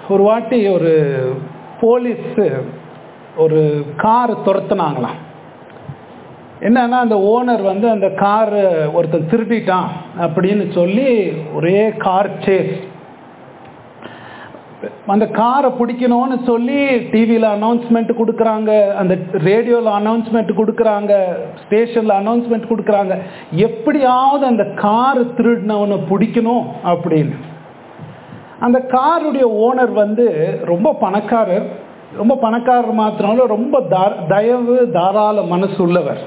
ஒரு வாட்டி ஒரு போலீஸ் ஒரு கார் துரத்துனாங்களாம் என்னன்னா அந்த ஓனர் வந்து அந்த கார் ஒருத்தன் திருடிட்டான் அப்படின்னு சொல்லி ஒரே கார் சேஸ் அந்த காரை பிடிக்கணும்னு சொல்லி டிவியில் அனௌன்ஸ்மெண்ட் கொடுக்குறாங்க அந்த ரேடியோவில் அனௌன்ஸ்மெண்ட் கொடுக்குறாங்க ஸ்டேஷனில் அனௌன்ஸ்மெண்ட் கொடுக்குறாங்க எப்படியாவது அந்த கார் திருடினவனை பிடிக்கணும் அப்படின்னு அந்த காருடைய ஓனர் வந்து ரொம்ப பணக்காரர் ரொம்ப பணக்காரர் மாத்திரம் இல்ல, ரொம்ப தா- தயவு தாராள மனசு உள்ளவர்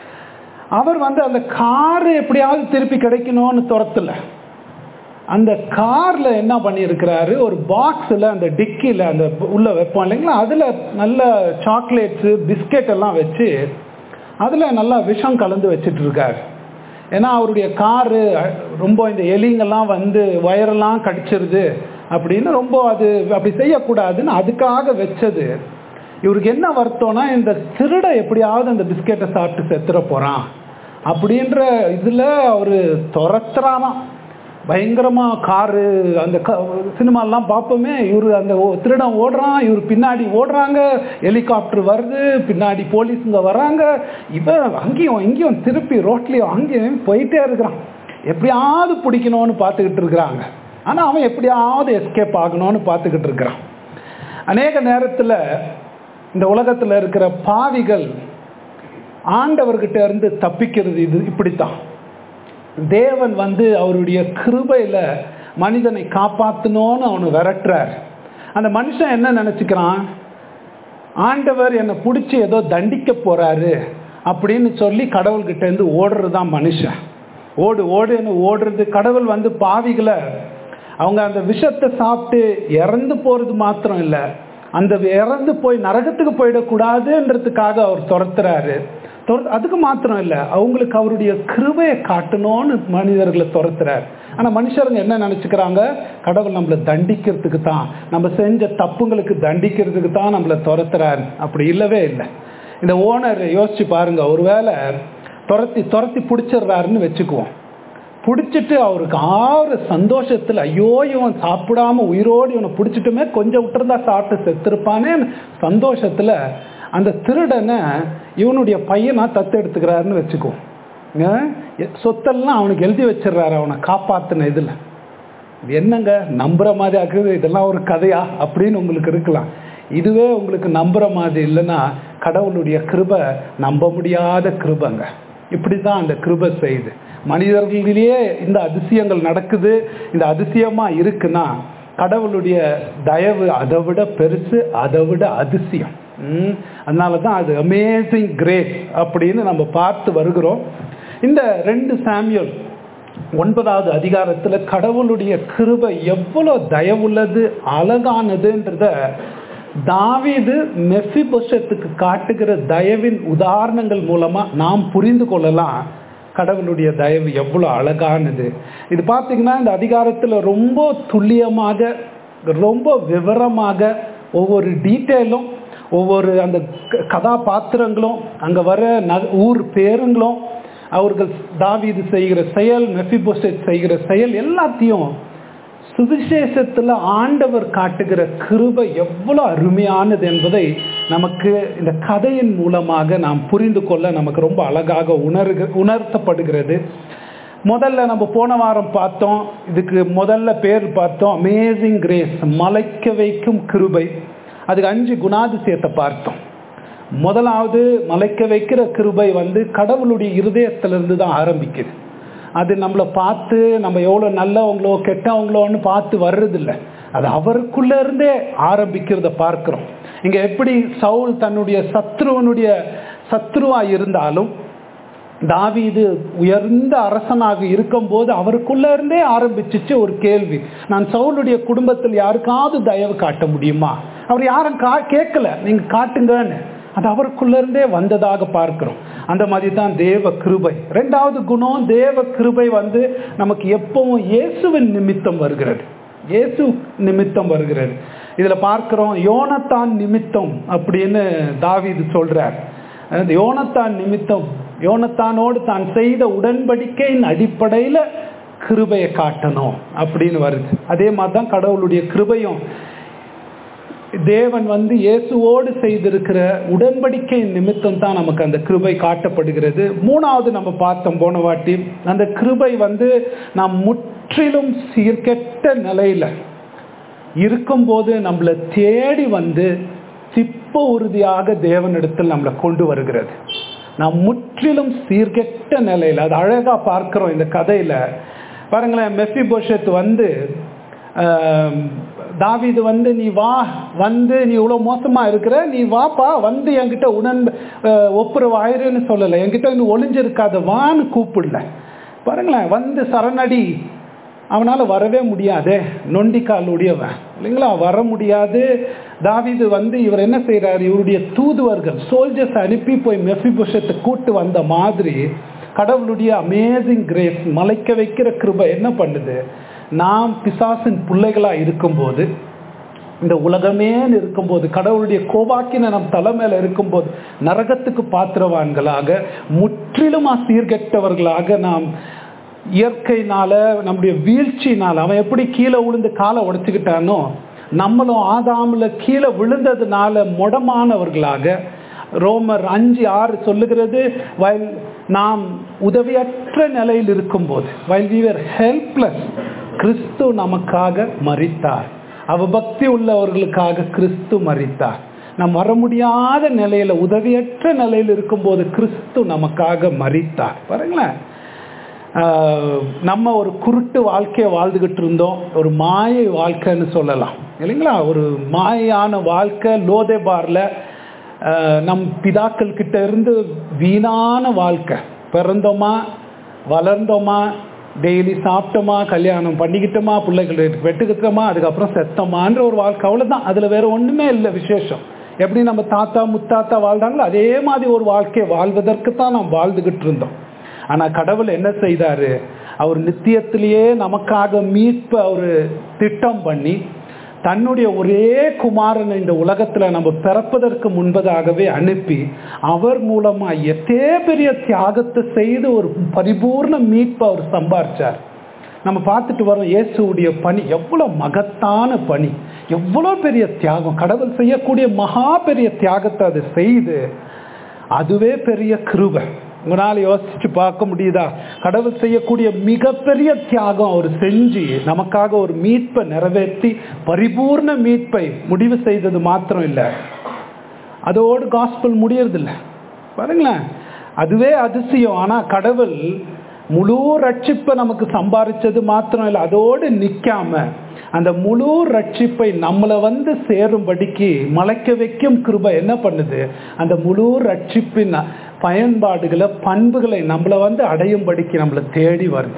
அவர் வந்து அந்த கார் எப்படியாவது திருப்பி கிடைக்கணும்னு துரத்துல அந்த கார்ல என்ன பண்ணியிருக்கிறாரு ஒரு பாக்ஸில் அந்த டிக்கியில் அந்த உள்ள வைப்போம் இல்லைங்களா அதில் நல்ல சாக்லேட்ஸு பிஸ்கெட் எல்லாம் வச்சு அதில் நல்லா விஷம் கலந்து வச்சுட்டு இருக்காரு ஏன்னா அவருடைய காரு ரொம்ப இந்த எலிங்கெல்லாம் வந்து வயரெல்லாம் கடிச்சிருது அப்படின்னு ரொம்ப அது அப்படி செய்யக்கூடாதுன்னு அதுக்காக வச்சது இவருக்கு என்ன வருத்தம்னா இந்த திருட எப்படியாவது அந்த பிஸ்கெட்டை சாப்பிட்டு செத்துற போகிறான் அப்படின்ற இதில் அவர் துரத்துறாராம் பயங்கரமா காரு அந்த க சினிமாலாம் பார்ப்போமே இவர் அந்த ஓ- திருடன் ஓடுறான் இவர் பின்னாடி ஓடுறாங்க ஹெலிகாப்டர் வருது பின்னாடி போலீஸுங்க வராங்க இவன் அங்கேயும் இங்கேயும் திருப்பி ரோட்லேயும் அங்கேயும் போயிட்டே இருக்கிறான் எப்படியாவது பிடிக்கணும்னு பார்த்துக்கிட்டு இருக்கிறாங்க ஆனால் அவன் எப்படியாவது எஸ்கேப் ஆகணும்னு பார்த்துக்கிட்டு இருக்கிறான் அநேக நேரத்தில் இந்த உலகத்தில் இருக்கிற பாவிகள் ஆண்டவர்கிட்ட இருந்து தப்பிக்கிறது இது இப்படித்தான் தேவன் வந்து அவருடைய கிருபையில மனிதனை காப்பாத்தணும்னு அவனை விரட்டுறார் அந்த மனுஷன் என்ன நினைச்சுக்கிறான் ஆண்டவர் என்னை பிடிச்சி ஏதோ தண்டிக்க போறாரு அப்படின்னு சொல்லி கடவுள்கிட்ட இருந்து ஓடுறது தான் மனுஷன் ஓடு ஓடுன்னு ஓடுறது கடவுள் வந்து பாவிகளை அவங்க அந்த விஷத்தை சாப்பிட்டு இறந்து போறது மாத்திரம் இல்லை அந்த இறந்து போய் நரகத்துக்கு போயிடக்கூடாதுன்றதுக்காக அவர் துரத்துறாரு துர- அதுக்கு மாத்திரம் இல்லை அவங்களுக்கு அவருடைய கிருபையை காட்டணும்னு மனிதர்களை துரத்துறாரு ஆனா மனுஷருங்க என்ன நினைச்சுக்கிறாங்க கடவுள் நம்மளை தண்டிக்கிறதுக்கு தான் நம்ம செஞ்ச தப்புங்களுக்கு தண்டிக்கிறதுக்கு தான் நம்மளை துரத்துறாரு அப்படி இல்லவே இல்லை இந்த ஓனர் யோசிச்சு பாருங்க ஒருவேளை துரத்தி துரத்தி பிடிச்சிடுறாருன்னு வச்சுக்குவோம் பிடிச்சிட்டு அவருக்கு ஆறு சந்தோஷத்துல ஐயோ இவன் சாப்பிடாம உயிரோடு இவனை பிடிச்சிட்டுமே கொஞ்சம் விட்டுருந்தா சாப்பிட்டு செத்துருப்பானே சந்தோஷத்துல அந்த திருடனை இவனுடைய பையனா தத்து எடுத்துக்கிறாருன்னு வச்சுக்குவோம் ஏன்? சொத்தெல்லாம் அவனுக்கு எழுதி வச்சிடுறாரு அவனை காப்பாத்தின இதுல இது என்னங்க நம்புற மாதிரி ஆக்குது இதெல்லாம் ஒரு கதையா அப்படின்னு உங்களுக்கு இருக்கலாம் இதுவே உங்களுக்கு நம்புற மாதிரி இல்லைன்னா கடவுளுடைய கிருபை நம்ப முடியாத கிருபைங்க இப்படிதான் அந்த கிருபை செய்யுது மனிதர்களிலேயே இந்த அதிசயங்கள் நடக்குது இந்த அதிசயமா இருக்குன்னா கடவுளுடைய தயவு அதை விட பெருசு அதை விட அதிசயம் ம், அதனால தான் அது அமேசிங் கிரேட் அப்படின்னு நம்ம பார்த்து வருகிறோம் இந்த ரெண்டு சாமியல் ஒன்பதாவது அதிகாரத்துல கடவுளுடைய கிருபை எவ்வளவு தயவுள்ளது அழகானதுன்றத தாவீது மெஃபிபொஷத்துக்கு காட்டுகிற தயவின் உதாரணங்கள் மூலமா நாம் புரிந்து கொள்ளலாம் கடவுளுடைய தயவு எவ்வளவு அழகானது இது பார்த்தீங்கன்னா இந்த அதிகாரத்துல ரொம்ப துல்லியமாக ரொம்ப விவரமாக ஒவ்வொரு டீட்டெயிலும் ஒவ்வொரு அந்த க- கதாபாத்திரங்களும் அங்க வர ந- ஊர் பேருங்களும் அவர்கள் தாவீது செய்கிற செயல் மெஃபிபோசெட் செய்கிற செயல் எல்லாத்தையும் சுவிசேஷத்துல ஆண்டவர் காட்டுகிற கிருபை எவ்வளவு அருமையானது என்பதை நமக்கு இந்த கதையின் மூலமாக நாம் புரிந்து கொள்ள நமக்கு ரொம்ப அழகாக உணர்க உணர்த்தப்படுகிறது முதல்ல நம்ம போன வாரம் பார்த்தோம் இதுக்கு முதல்ல பேர் பார்த்தோம் அமேசிங் கிரேஸ் மலைக்க வைக்கும் கிருபை அதுக்கு அஞ்சு குணாதிசயத்தை பார்த்தோம் முதலாவது மலைக்க வைக்கிற கிருபை வந்து கடவுளுடைய இருதயத்திலிருந்து தான் ஆரம்பிக்குது அது நம்மளை பார்த்து நம்ம எவ்வளோ நல்லவங்களோ கெட்டவங்களோன்னு பார்த்து வர்றதில்ல அது அவருக்குள்ள இருந்தே ஆரம்பிக்கிறத பார்க்கிறோம் இங்க எப்படி சவுல் தன்னுடைய சத்ருவனுடைய சத்ருவா இருந்தாலும் தாவீது உயர்ந்த அரசனாக இருக்கும்போது அவருக்குள்ள இருந்தே ஆரம்பிச்சிச்சு ஒரு கேள்வி நான் சவுளுடைய குடும்பத்தில் யாருக்காவது தயவு காட்ட முடியுமா அவர் யாரும் கா கேட்கல நீங்க காட்டுங்கன்னு அது அவருக்குள்ள இருந்தே வந்ததாக பார்க்கிறோம் அந்த மாதிரி தான் தேவ கிருபை ரெண்டாவது குணம் தேவ கிருபை வந்து நமக்கு எப்பவும் இயேசுவின் நிமித்தம் வருகிறது இயேசு நிமித்தம் வருகிறது இதுல பார்க்கிறோம் யோனத்தான் நிமித்தம் அப்படின்னு தாவீது சொல்றார் அந்த யோனத்தான் நிமித்தம் யோனத்தானோடு தான் செய்த உடன்படிக்கையின் அடிப்படையில கிருபையை காட்டணும் அப்படின்னு வருது அதே மாதிரி தான் கடவுளுடைய கிருபையும் தேவன் வந்து இயேசுவோடு செய்திருக்கிற உடன்படிக்கை நிமித்தம் தான் நமக்கு அந்த கிருபை காட்டப்படுகிறது மூணாவது நம்ம பார்த்தோம் போன வாட்டி அந்த கிருபை வந்து நாம் முற்றிலும் சீர்கெட்ட நிலையில இருக்கும்போது நம்மளை தேடி வந்து திப்ப உறுதியாக தேவனிடத்தில் நம்மளை கொண்டு வருகிறது நாம் முற்றிலும் சீர்கெட்ட நிலையில் அது அழகா பார்க்கிறோம் இந்த கதையில பாருங்களேன் மெஃபி போஷத் வந்து ஆம், தாவீது வந்து நீ வா வந்து நீ இவ்வளோ மோசமா இருக்கிற நீ வாப்பா வந்து என்கிட்ட உடன் அஹ், ஒப்புரவு ஆயிருன்னு சொல்லலை என்கிட்ட இன்னும் ஒளிஞ்சிருக்காத வான்னு கூப்பிடல பாருங்களேன் வந்து சரணடி அவனால வரவே முடியாதே நொண்டிக்கால் உடையவன் இல்லைங்களா வர முடியாது தாவீது வந்து இவர் என்ன செய்றாரு இவருடைய தூதுவர்கள் சோல்ஜர்ஸ் அனுப்பி போய் மெஃபிபுஷத்தை கூட்டு வந்த மாதிரி கடவுளுடைய அமேசிங் கிரேஸ் மலைக்க வைக்கிற கிருபை என்ன பண்ணுது நாம் பிசாசின் பிள்ளைகளா இருக்கும்போது இந்த உலகமே இருக்கும்போது கடவுளுடைய கோபாக்கின நம் தலைமையில இருக்கும்போது நரகத்துக்கு பாத்திரவான்களாக முற்றிலுமா சீர்கெட்டவர்களாக நாம் இயற்கையினால நம்முடைய வீழ்ச்சினால அவன் எப்படி கீழே விழுந்து காலை உடைச்சுக்கிட்டானோ நம்மளும் ஆதாமுல கீழே விழுந்ததுனால முடமானவர்களாக ரோமர் அஞ்சு ஆறு சொல்லுகிறது வயல் நாம் உதவியற்ற நிலையில் இருக்கும்போது வைல் we were ஹெல்ப்லெஸ் கிறிஸ்து நமக்காக மரித்தார் அவபக்தி உள்ளவர்களுக்காக கிறிஸ்து மரித்தார் நாம் வர முடியாத நிலையில உதவியற்ற நிலையில் இருக்கும்போது கிறிஸ்து நமக்காக மரித்தார் பாருங்களேன் ஆஹ் நம்ம ஒரு குருட்டு வாழ்க்கையை வாழ்ந்துகிட்டு இருந்தோம் ஒரு மாயை வாழ்க்கைன்னு சொல்லலாம் இல்லைங்களா ஒரு மாயான வாழ்க்கை லோதேபார்ல ஆஹ் நம் பிதாக்கள் கிட்ட இருந்து வீணான வாழ்க்கை பிறந்தோமா வளர்ந்தோமா டெய்லி சாப்பிட்டோமா கல்யாணம் பண்ணிக்கிட்டோமா பிள்ளைகள் வெட்டுக்கிட்டோமா அதுக்கப்புறம் செத்தோமான்ற ஒரு வாழ்க்கை அவ்வளோதான் அதில் வேற ஒன்றுமே இல்லை விசேஷம் எப்படி நம்ம தாத்தா முத்தாத்தா வாழ்ந்தாங்களோ அதே மாதிரி ஒரு வாழ்க்கையை வாழ்வதற்கு தான் நாம் வாழ்ந்துகிட்டு இருந்தோம் ஆனா கடவுள் என்ன செய்தாரு அவர் நித்தியத்திலேயே நமக்காக மீட்பு அவர் திட்டம் பண்ணி தன்னுடைய ஒரே குமாரனை இந்த உலகத்துல நம்ம பிறப்பதற்கு முன்பதாகவே அனுப்பி அவர் மூலமா எத்தே பெரிய தியாகத்தை செய்து ஒரு பரிபூர்ண மீட்பை அவர் சம்பாரிச்சார் நம்ம பார்த்துட்டு வரோம் இயேசுவுடைய பணி எவ்வளவு மகத்தான பணி எவ்வளவு பெரிய தியாகம் கடவுள் செய்யக்கூடிய மகா பெரிய தியாகத்தை அது செய்து அதுவே பெரிய கிருபை உங்களால் யோசிச்சு பார்க்க முடியுதா கடவுள் செய்யக்கூடிய மிகப்பெரிய தியாகம் அவர் செஞ்சு நமக்காக ஒரு மீட்பை நிறைவேற்றி பரிபூர்ண மீட்பை முடிவு செய்தது மாத்திரம் இல்லை அதோடு காஸ்பல் முடியறதில்ல பாருங்களேன் அதுவே அதிசயம் ஆனா கடவுள் முழு ரட்சிப்பை நமக்கு சம்பாரிச்சது மாத்திரம் இல்லை அதோடு நிக்காம அந்த முழு ரட்சிப்பை நம்மளை வந்து சேரும்படிக்கு மலைக்க வைக்கும் கிருபை என்ன பண்ணுது அந்த முழு ரட்சிப்பின் பயன்பாடுகளை பண்புகளை நம்மளை வந்து அடையும்படிக்கு நம்மளை தேடி வருது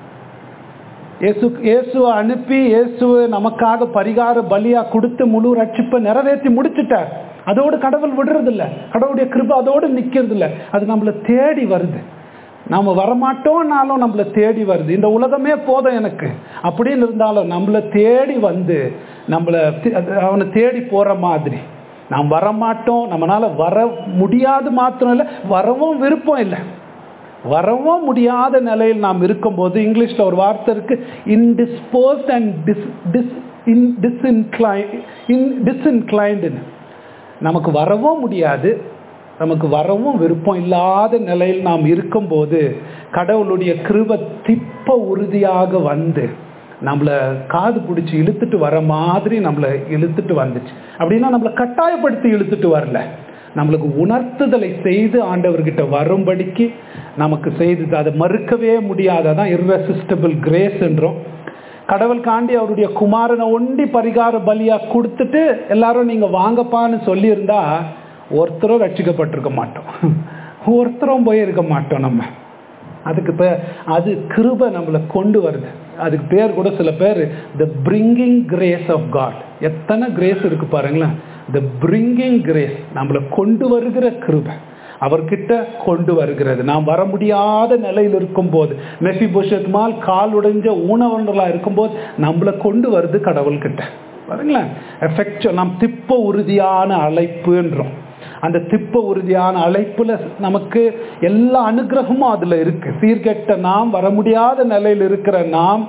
இயேசு இயேசுவை அனுப்பி இயேசுவை நமக்காக பரிகார பலியா கொடுத்து முழு ரட்சிப்பை நிறைவேற்றி முடிச்சிட்டார் அதோடு கடவுள் விடுறதில்ல கடவுளுடைய கிருபை அதோடு நிக்கிறது இல்ல அது நம்மளை தேடி வருது நாம வரமாட்டோம்னாலும் நம்மளை தேடி வருது இந்த உலகமே போதும் எனக்கு அப்படின்னு இருந்தாலும் நம்மளை தேடி வந்து நம்மளை தி- அது அவனை தேடி போற மாதிரி நாம் வரமாட்டோம் நம்மளால வர முடியாது மாத்திரம் இல்லை வரவும் விருப்பம் இல்லை வரவும் முடியாத நிலையில் நாம் இருக்கும்போது இங்கிலீஷ்ல ஒரு வார்த்தை இருக்கு இன்டிஸ்போஸ்ட் அண்ட் டிஸ் டிஸ் இன் டிஸ்இன்க்ளைன் இன் டிஸ்இன்க்ளைண்டுன்னு நமக்கு வரவும் முடியாது நமக்கு வரவும் விருப்பம் இல்லாத நிலையில் நாம் இருக்கும்போது கடவுளுடைய கிருப திப்ப உறுதியாக வந்து நம்மளை காது பிடிச்சி இழுத்துட்டு வர மாதிரி நம்மளை இழுத்துட்டு வந்துச்சு அப்படின்னா நம்மளை கட்டாயப்படுத்தி இழுத்துட்டு வரல நம்மளுக்கு உணர்த்துதலை செய்து ஆண்டவர்கிட்ட வரும்படிக்கு நமக்கு செய்து அதை மறுக்கவே முடியாது அதான் irresistible கிரேஸ் என்றோம் கடவுள் காண்டி அவருடைய குமாரனை ஒண்டி பரிகார பலியா கொடுத்துட்டு எல்லாரும் நீங்க வாங்கப்பான்னு சொல்லியிருந்தா ஒருத்தரும் ரட்சிக்கப்பட்டிருக்க மாட்டோம் ஒருத்தரும் போயிருக்க மாட்டோம் நம்ம அதுக்கு பேர் அது கிருபை நம்மளை கொண்டு வருது அதுக்கு பேர் கூட சில பேர் the bringing grace of God எத்தனை கிரேஸ் இருக்கு பாருங்களேன் த பிரிங்கிங் கிரேஸ் நம்மளை கொண்டு வருகிற கிருபை அவர்கிட்ட கொண்டு வருகிறது நாம் வர முடியாத நிலையில் இருக்கும்போது மெஃபி மால் கால் உடைஞ்ச ஊனவர்களாக இருக்கும்போது நம்மளை கொண்டு வருது கடவுள்கிட்ட பாருங்களேன் எஃபெக்ட் நாம் திப்ப உறுதியான அழைப்புன்றோம் அந்த திப்ப உறுதியான அழைப்புல நமக்கு எல்லா அனுகிரகமும் அதுல இருக்கு சீர்கெட்ட நாம் வர முடியாத நிலையில் இருக்கிற நாம்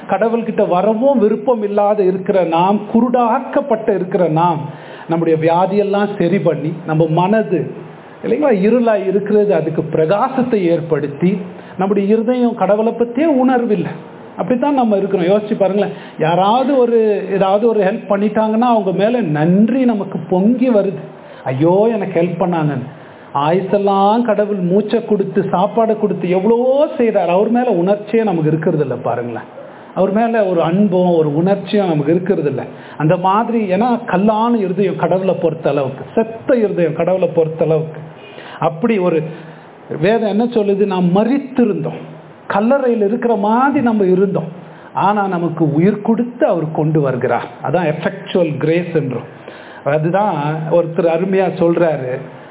கடவுள்கிட்ட வரவும் விருப்பம் இல்லாத இருக்கிற நாம் குருடாக்கப்பட்ட இருக்கிற நாம் நம்முடைய வியாதியெல்லாம் சரி பண்ணி நம்ம மனது இல்லைங்களா இருளாய் இருக்கிறது அதுக்கு பிரகாசத்தை ஏற்படுத்தி நம்முடைய இருதயம் கடவுளை பற்றியே உணர்வில்லை அப்படித்தான் நம்ம இருக்கிறோம் யோசிச்சு பாருங்களேன் யாராவது ஒரு ஏதாவது ஒரு ஹெல்ப் பண்ணிட்டாங்கன்னா அவங்க மேலே நன்றி நமக்கு பொங்கி வருது ஐயோ எனக்கு ஹெல்ப் பண்ணாங்கன்னு ஆயுசெல்லாம் கடவுள் மூச்சை கொடுத்து சாப்பாடை கொடுத்து எவ்வளவோ செய்கிறார் அவர் மேலே உணர்ச்சியே நமக்கு இருக்கிறது இல்லை பாருங்களேன் அவர் மேலே ஒரு அன்பும் ஒரு உணர்ச்சியும் நமக்கு இருக்கிறது இல்லை அந்த மாதிரி ஏன்னா கல்லான இருதயம் கடவுளை பொறுத்த அளவுக்கு செத்த இருதயம் கடவுளை பொறுத்த அளவுக்கு அப்படி ஒரு வேதம் என்ன சொல்லுது நாம் மறித்திருந்தோம் கல்லறையில் இருக்கிற மாதிரி நம்ம இருந்தோம் ஆனால் நமக்கு உயிர் கொடுத்து அவர் கொண்டு வருகிறார் அதான் எஃபெக்சுவல் கிரேஸ் என்றும் அதுதான் ஒருத்தர் அருமையாக சொல்கிறாரு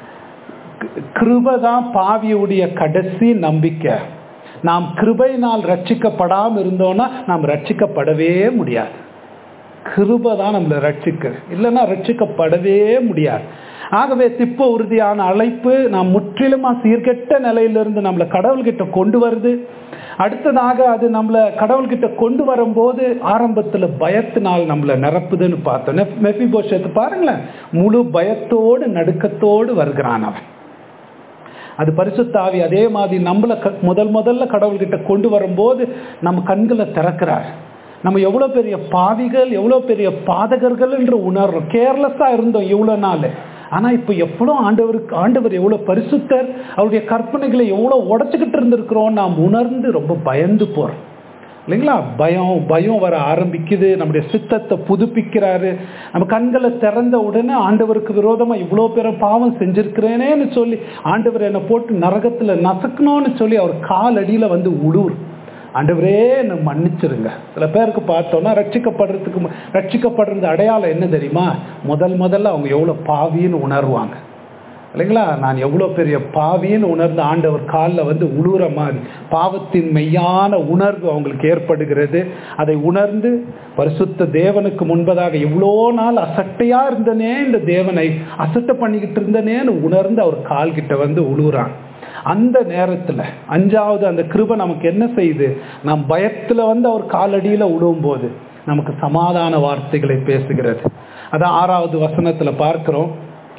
கிருபை தான் பாவியுடைய கடைசி நம்பிக்கை நாம் கிருபையினால் ரட்சிக்கப்படாமல் இருந்தோம்னா நாம் ரட்சிக்கப்படவே முடியாது கிருபை தான் நம்மளை ரட்சிக்க இல்லைன்னா ரட்சிக்கப்படவே முடியாது ஆகவே திப்ப உறுதியான அழைப்பு நாம் முற்றிலுமா சீர்கெட்ட நிலையிலிருந்து நம்மளை கடவுள்கிட்ட கொண்டு வருது அடுத்ததாக அது நம்மளை கடவுள்கிட்ட கொண்டு வரும்போது ஆரம்பத்தில் பயத்தினால் நம்மளை நிரப்புதுன்னு பார்த்தோம் மெஃபி போஷத்து பாருங்களேன் முழு பயத்தோடு நடுக்கத்தோடு வருகிறான் அவன் அது பரிசுத்தாவி அதே மாதிரி நம்மளை க முதல் முதல்ல கடவுள்கிட்ட கொண்டு வரும்போது நம்ம கண்களை திறக்கிறார் நம்ம எவ்வளோ பெரிய பாவிகள் எவ்வளோ பெரிய பாதகர்கள் என்று உணர்றோம் கேர்லெஸ்ஸாக இருந்தோம் இவ்வளோ நாள் ஆனால் இப்போ எவ்வளோ ஆண்டவருக்கு ஆண்டவர் எவ்வளோ பரிசுத்தர் அவருடைய கற்பனைகளை எவ்வளோ உடச்சிக்கிட்டு இருந்திருக்கிறோம் நாம் உணர்ந்து ரொம்ப பயந்து போகிறோம் இல்லைங்களா பயம் பயம் வர ஆரம்பிக்குது நம்முடைய சித்தத்தை புதுப்பிக்கிறாரு நம்ம கண்களை திறந்த உடனே ஆண்டவருக்கு விரோதமாக இவ்வளோ பேர பாவம் செஞ்சிருக்கிறேனேன்னு சொல்லி ஆண்டவர் என்னை போட்டு நரகத்தில் நசக்கணும்னு சொல்லி அவர் கால் அடியில் வந்து உழுவுர் ஆண்டவரே என்னை மன்னிச்சிருங்க சில பேருக்கு பார்த்தோன்னா ரட்சிக்கப்படுறதுக்கு ரட்சிக்கப்படுறது அடையாளம் என்ன தெரியுமா முதல் முதல்ல அவங்க எவ்வளோ பாவின்னு உணர்வாங்க இல்லைங்களா நான் எவ்வளோ பெரிய பாவின்னு உணர்ந்து ஆண்டவர் காலில் வந்து உழுவுற மாதிரி பாவத்தின் மெய்யான உணர்வு அவங்களுக்கு ஏற்படுகிறது அதை உணர்ந்து பரிசுத்த தேவனுக்கு முன்பதாக இவ்வளோ நாள் அசட்டையாக இருந்தனே இந்த தேவனை அசட்டை பண்ணிக்கிட்டு இருந்தனேன்னு உணர்ந்து அவர் கால்கிட்ட வந்து உழுவுறான் அந்த நேரத்தில் அஞ்சாவது அந்த கிருபை நமக்கு என்ன செய்யுது நம் பயத்தில் வந்து அவர் காலடியில் விழுவும் போது நமக்கு சமாதான வார்த்தைகளை பேசுகிறது அதான் ஆறாவது வசனத்தில் பார்க்கிறோம்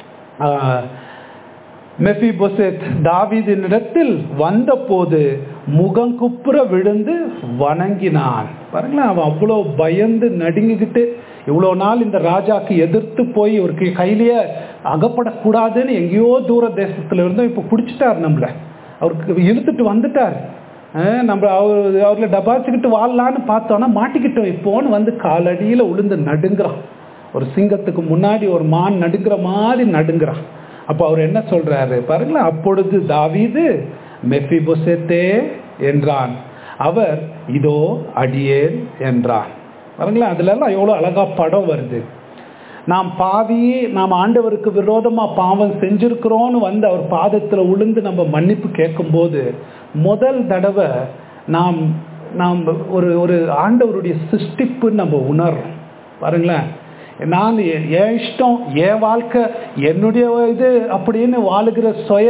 மெஃபி பொசெத் தாவிதினிடத்தில் வந்தபோது முகங்குப்புற விழுந்து வணங்கினான் பாருங்களேன் அவன் அவ்வளோ பயந்து நடுங்கிக்கிட்டு இவ்வளோ நாள் இந்த ராஜாக்கு எதிர்த்து போய் ஒரு கையிலேயே அகப்படக்கூடாதுன்னு எங்கேயோ தூர தேசத்துல இருந்தோம் இப்போ பிடிச்சிட்டார் நம்மளை அவருக்கு இழுத்துட்டு வந்துட்டார் நம்ம அவர் அவரில் டபாச்சுக்கிட்டு வாழலான்னு பார்த்தோன்னா மாட்டிக்கிட்டோம் இப்போன்னு வந்து காலடியில் உளுந்து நடுங்குறான் ஒரு சிங்கத்துக்கு முன்னாடி ஒரு மான் நடுங்கிற மாதிரி நடுங்குறான் அப்போ அவர் என்ன சொல்றாரு பாருங்களேன் அப்பொழுது தாவீது மெஃபிபொசெத்தே என்றான் அவர் இதோ அடியேன் என்றான் பாருங்களேன் அதுலலாம் எவ்வளோ அழகா படம் வருது நாம் பாவி நாம் ஆண்டவருக்கு விரோதமாக பாவம் செஞ்சிருக்கிறோன்னு வந்து அவர் பாதத்தில் உளுந்து நம்ம மன்னிப்பு கேட்கும்போது முதல் தடவை நாம் நாம் ஒரு ஒரு ஆண்டவருடைய சிருஷ்டிப்புன்னு நம்ம உணர்றோம் பாருங்களேன் நான் என் இஷ்டம் என் வாழ்க்கை என்னுடைய இது அப்படின்னு வாழுகிற சுய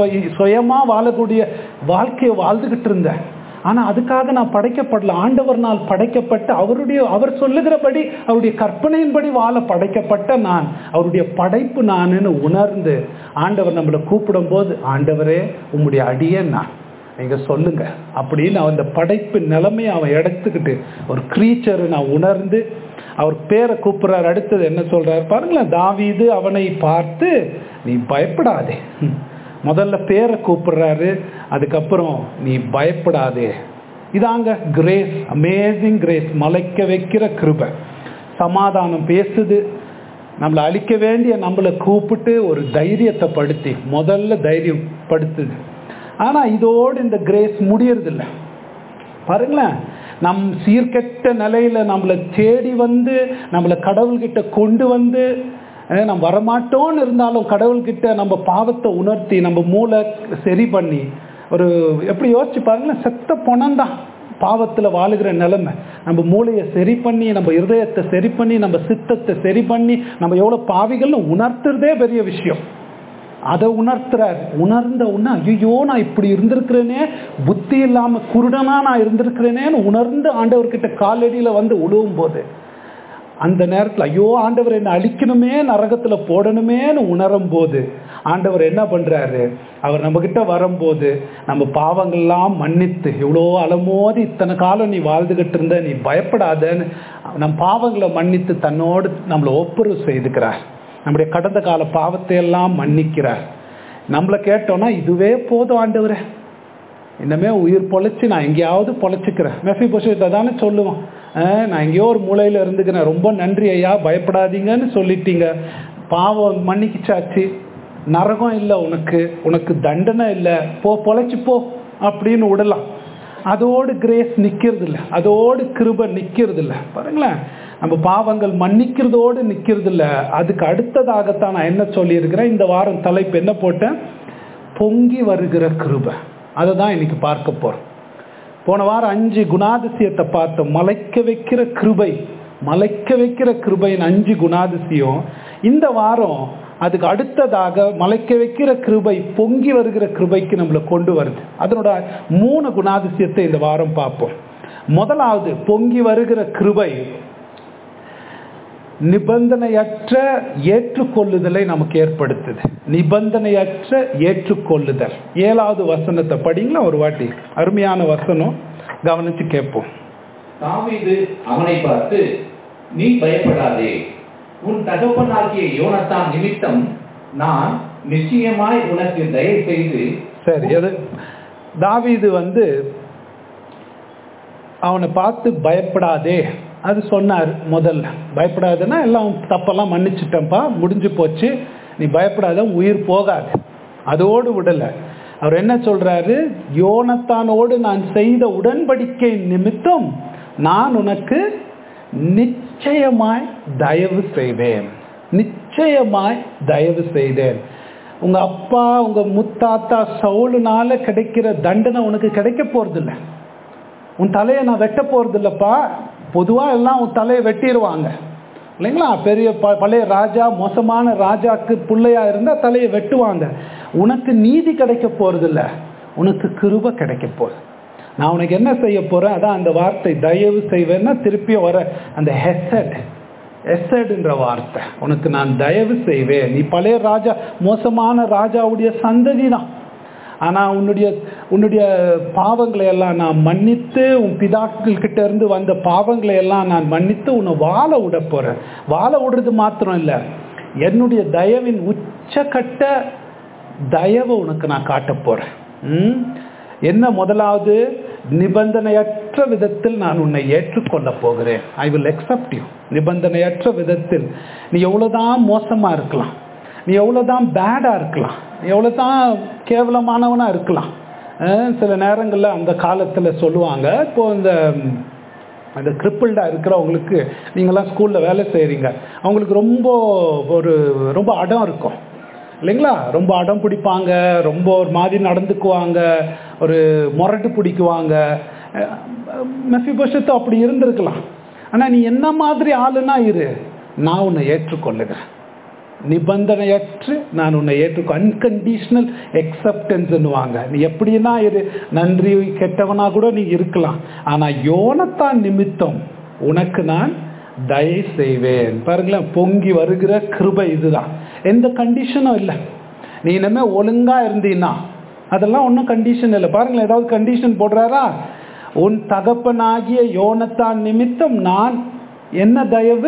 சுயமாக வாழக்கூடிய வாழ்க்கையை வாழ்ந்துக்கிட்டு இருந்தேன் ஆனால் அதுக்காக நான் படைக்கப்படல ஆண்டவர் நாள் படைக்கப்பட்ட அவருடைய அவர் சொல்லுகிறபடி அவருடைய கற்பனையின்படி வாழ படைக்கப்பட்ட நான் அவருடைய படைப்பு நானுன்னு உணர்ந்து ஆண்டவர் நம்மளை கூப்பிடும் போது ஆண்டவரே உம்முடைய அடியே நான் நீங்கள் சொல்லுங்க அப்படின்னு அந்த படைப்பு நிலைமையை அவன் எடுத்துக்கிட்டு ஒரு க்ரீச்சர் நான் உணர்ந்து அவர் பேரை கூப்பிட்றாரு அடுத்தது என்ன சொல்றாரு பாருங்களேன் தாவீது அவனை பார்த்து நீ பயப்படாதே முதல்ல பேரை கூப்பிடுறாரு அதுக்கப்புறம் நீ பயப்படாதே இதாங்க கிரேஸ் அமேசிங் கிரேஸ் மலைக்க வைக்கிற கிருபை சமாதானம் பேசுது நம்மளை அழிக்க வேண்டிய நம்மளை கூப்பிட்டு ஒரு தைரியத்தை படுத்தி முதல்ல தைரியம் படுத்துது ஆனால் இதோடு இந்த கிரேஸ் முடியறதில்ல பாருங்களேன் நம் சீர்கெட்ட நிலையில நம்மளை தேடி வந்து நம்மளை கடவுள்கிட்ட கொண்டு வந்து நம்ம வரமாட்டோன்னு இருந்தாலும் கடவுள்கிட்ட நம்ம பாவத்தை உணர்த்தி நம்ம மூளை சரி பண்ணி ஒரு எப்படி யோசிச்சு பாருங்களேன் செத்த பணம்தான் பாவத்தில் வாழுகிற நிலைமை நம்ம மூளையை சரி பண்ணி நம்ம இருதயத்தை சரி பண்ணி நம்ம சித்தத்தை சரி பண்ணி நம்ம எவ்வளோ பாவிகள்னு உணர்த்துறதே பெரிய விஷயம் அதை உணர்த்துறார் உணர்ந்த உடனே ஐயோ நான் இப்படி இருந்திருக்கிறேனே புத்தி இல்லாம குருடனா நான் இருந்திருக்கிறேனேன்னு உணர்ந்து ஆண்டவர்கிட்ட காலடியில வந்து உழுவும் போது அந்த நேரத்தில் ஐயோ ஆண்டவர் என்னை அழிக்கணுமே நரகத்துல போடணுமேன்னு உணரும் போது ஆண்டவர் என்ன பண்றாரு அவர் நம்ம கிட்ட வரும்போது நம்ம பாவங்கள்லாம் மன்னித்து இவ்வளோ அலமோதி இத்தனை காலம் நீ வாழ்ந்துகிட்டு இருந்த நீ பயப்படாதன்னு நம் பாவங்களை மன்னித்து தன்னோடு நம்மளை ஒப்புரவு செய்துக்கிறார் நம்முடைய கடந்த கால பாவத்தை எல்லாம் மன்னிக்கிறார் நம்மளை கேட்டோம்னா இதுவே போதும் ஆண்டவரே இன்னமே உயிர் பொழைச்சி நான் எங்கேயாவது பொழைச்சிக்கிறேன் மெஃபி பொசித்தை தானே சொல்லுவோம் அஹ் நான் எங்கேயோ ஒரு மூலையில் இருந்துக்கிறேன் ரொம்ப நன்றி ஐயா பயப்படாதீங்கன்னு சொல்லிட்டீங்க பாவம் மன்னிக்கிச்சாச்சு நரகம் இல்லை உனக்கு உனக்கு தண்டனை இல்லை போ பொழைச்சி போ அப்படின்னு விடலாம் அதோடு கிரேஸ் நிற்கிறது இல்லை அதோடு கிருப நிற்கிறது இல்லை பாருங்களேன் நம்ம பாவங்கள் மன்னிக்கிறதோடு நிற்கிறது இல்லை அதுக்கு அடுத்ததாகத்தான் நான் என்ன சொல்லியிருக்கிறேன் இந்த வாரம் தலைப்பு என்ன போட்டேன் பொங்கி வருகிற கிருபை அதை தான் இன்னைக்கு பார்க்க போறோம் போன வாரம் அஞ்சு குணாதிசயத்தை பார்த்தோம் மலைக்க வைக்கிற கிருபை மலைக்க வைக்கிற கிருபையின் அஞ்சு குணாதிசயம் இந்த வாரம் அதுக்கு அடுத்ததாக மலைக்க வைக்கிற கிருபை பொங்கி வருகிற கிருபைக்கு நம்மளை கொண்டு வருது அதனோட மூணு குணாதிசயத்தை இந்த வாரம் பார்ப்போம் முதலாவது பொங்கி வருகிற கிருபை நிபந்தனையற்ற ஏற்றுக்கொள்ளுதலை நமக்கு ஏற்படுத்துது நிபந்தனையற்ற ஏற்றுக்கொள்ளுதல் ஏழாவது வசனத்தை படிங்களா ஒரு வாட்டி அருமையான வசனம் கவனிச்சு கேட்போம் தாவீது அவனை பார்த்து நீ பயப்படாதே உன் தகப்பனாகிய யோனத்தான் நிமித்தம் நான் நிச்சயமாய் உனக்கு தயவு செய்து சரி அது தாவீது வந்து அவனை பார்த்து பயப்படாதே அது சொன்னார் முதல்ல பயப்படாதுன்னா எல்லாம் தப்பெல்லாம் மன்னிச்சிட்டேன்ப்பா முடிஞ்சு போச்சு நீ பயப்படாத உயிர் போகாது அதோடு விடலை அவர் என்ன சொல்றாரு யோனத்தானோடு நான் செய்த உடன்படிக்கை நிமித்தம் நான் உனக்கு நிச்சயமாய் தயவு செய்வேன் நிச்சயமாய் தயவு செய்தேன் உங்க அப்பா உங்க முத்தாத்தா சவுலுனால கிடைக்கிற தண்டனை உனக்கு கிடைக்க போறதில்ல உன் தலையை நான் வெட்ட போறது இல்லப்பா பொதுவா எல்லாம் உன் தலையை வெட்டிடுவாங்க இல்லைங்களா பெரிய ப- பழைய ராஜா மோசமான ராஜாக்கு பிள்ளையா இருந்தா தலையை வெட்டுவாங்க உனக்கு நீதி கிடைக்க போறதில்ல உனக்கு கிருப கிடைக்க போகுது நான் உனக்கு என்ன செய்ய போறேன் அதான் அந்த வார்த்தை தயவு செய்வேன்னா திருப்பியும் வர அந்த ஹெசட் எசட்ன்ற வார்த்தை உனக்கு நான் தயவு செய்வேன் நீ பழைய ராஜா மோசமான ராஜாவுடைய சந்ததி தான் ஆனா உன்னுடைய உன்னுடைய பாவங்களை எல்லாம் நான் மன்னித்து உன் பிதாக்கள் கிட்ட இருந்து வந்த பாவங்களை எல்லாம் நான் மன்னித்து உன்னை வாழ விட போறேன் வாழ விடுறது மாத்திரம் இல்ல என்னுடைய தயவின் உச்சக்கட்ட தயவை உனக்கு நான் காட்ட போறேன் ம்? என்ன முதலாவது நிபந்தனையற்ற விதத்தில் நான் உன்னை ஏற்றுக்கொள்ள போகிறேன் ஐ வில் accept you நிபந்தனையற்ற விதத்தில் நீ எவ்வளவுதான் மோசமா இருக்கலாம் நீ எவ்வளவுதான் பேடா இருக்கலாம் நீ எவ்வளவுதான் கேவலமானவனா இருக்கலாம் அஹ் சில நேரங்கள்ல அந்த காலத்துல சொல்லுவாங்க இப்போ இந்த ம், அந்த கிரிப்பிள்டாக இருக்கிறவங்களுக்கு நீங்களாம் ஸ்கூலில் வேலை செய்கிறீங்க அவங்களுக்கு ரொம்ப ஒரு ரொம்ப அடம் இருக்கும் இல்லைங்களா ரொம்ப அடம் பிடிப்பாங்க ரொம்ப ஒரு மாதிரி நடந்துக்குவாங்க ஒரு முரட்டு பிடிக்குவாங்க மெஃபி பட்சத்து அப்படி இருந்திருக்கலாம் ஆனால் நீ என்ன மாதிரி ஆளுனா இரு நான் உன்னை ஏற்றுக்கொள்ளுகிறேன் நிபந்தனையற்று நான் உன்னை ஏற்றுக்கோ அன்கண்டிஷனல் எக்ஸப்டன்ஸ்னுவாங்க நீ எப்படின்னா இரு நன்றி கெட்டவனா கூட நீ இருக்கலாம் ஆனா யோனத்தான் நிமித்தம் உனக்கு நான் தயை செய்வேன் பாருங்களேன் பொங்கி வருகிற கிருபை இதுதான் எந்த கண்டிஷனும் இல்லை நீ இனிமே ஒழுங்கா இருந்தீன்னா அதெல்லாம் ஒன்றும் கண்டிஷன் இல்லை பாருங்களேன் ஏதாவது கண்டிஷன் போடுறாரா உன் தகப்பனாகிய யோனத்தான் நிமித்தம் நான் என்ன தயவு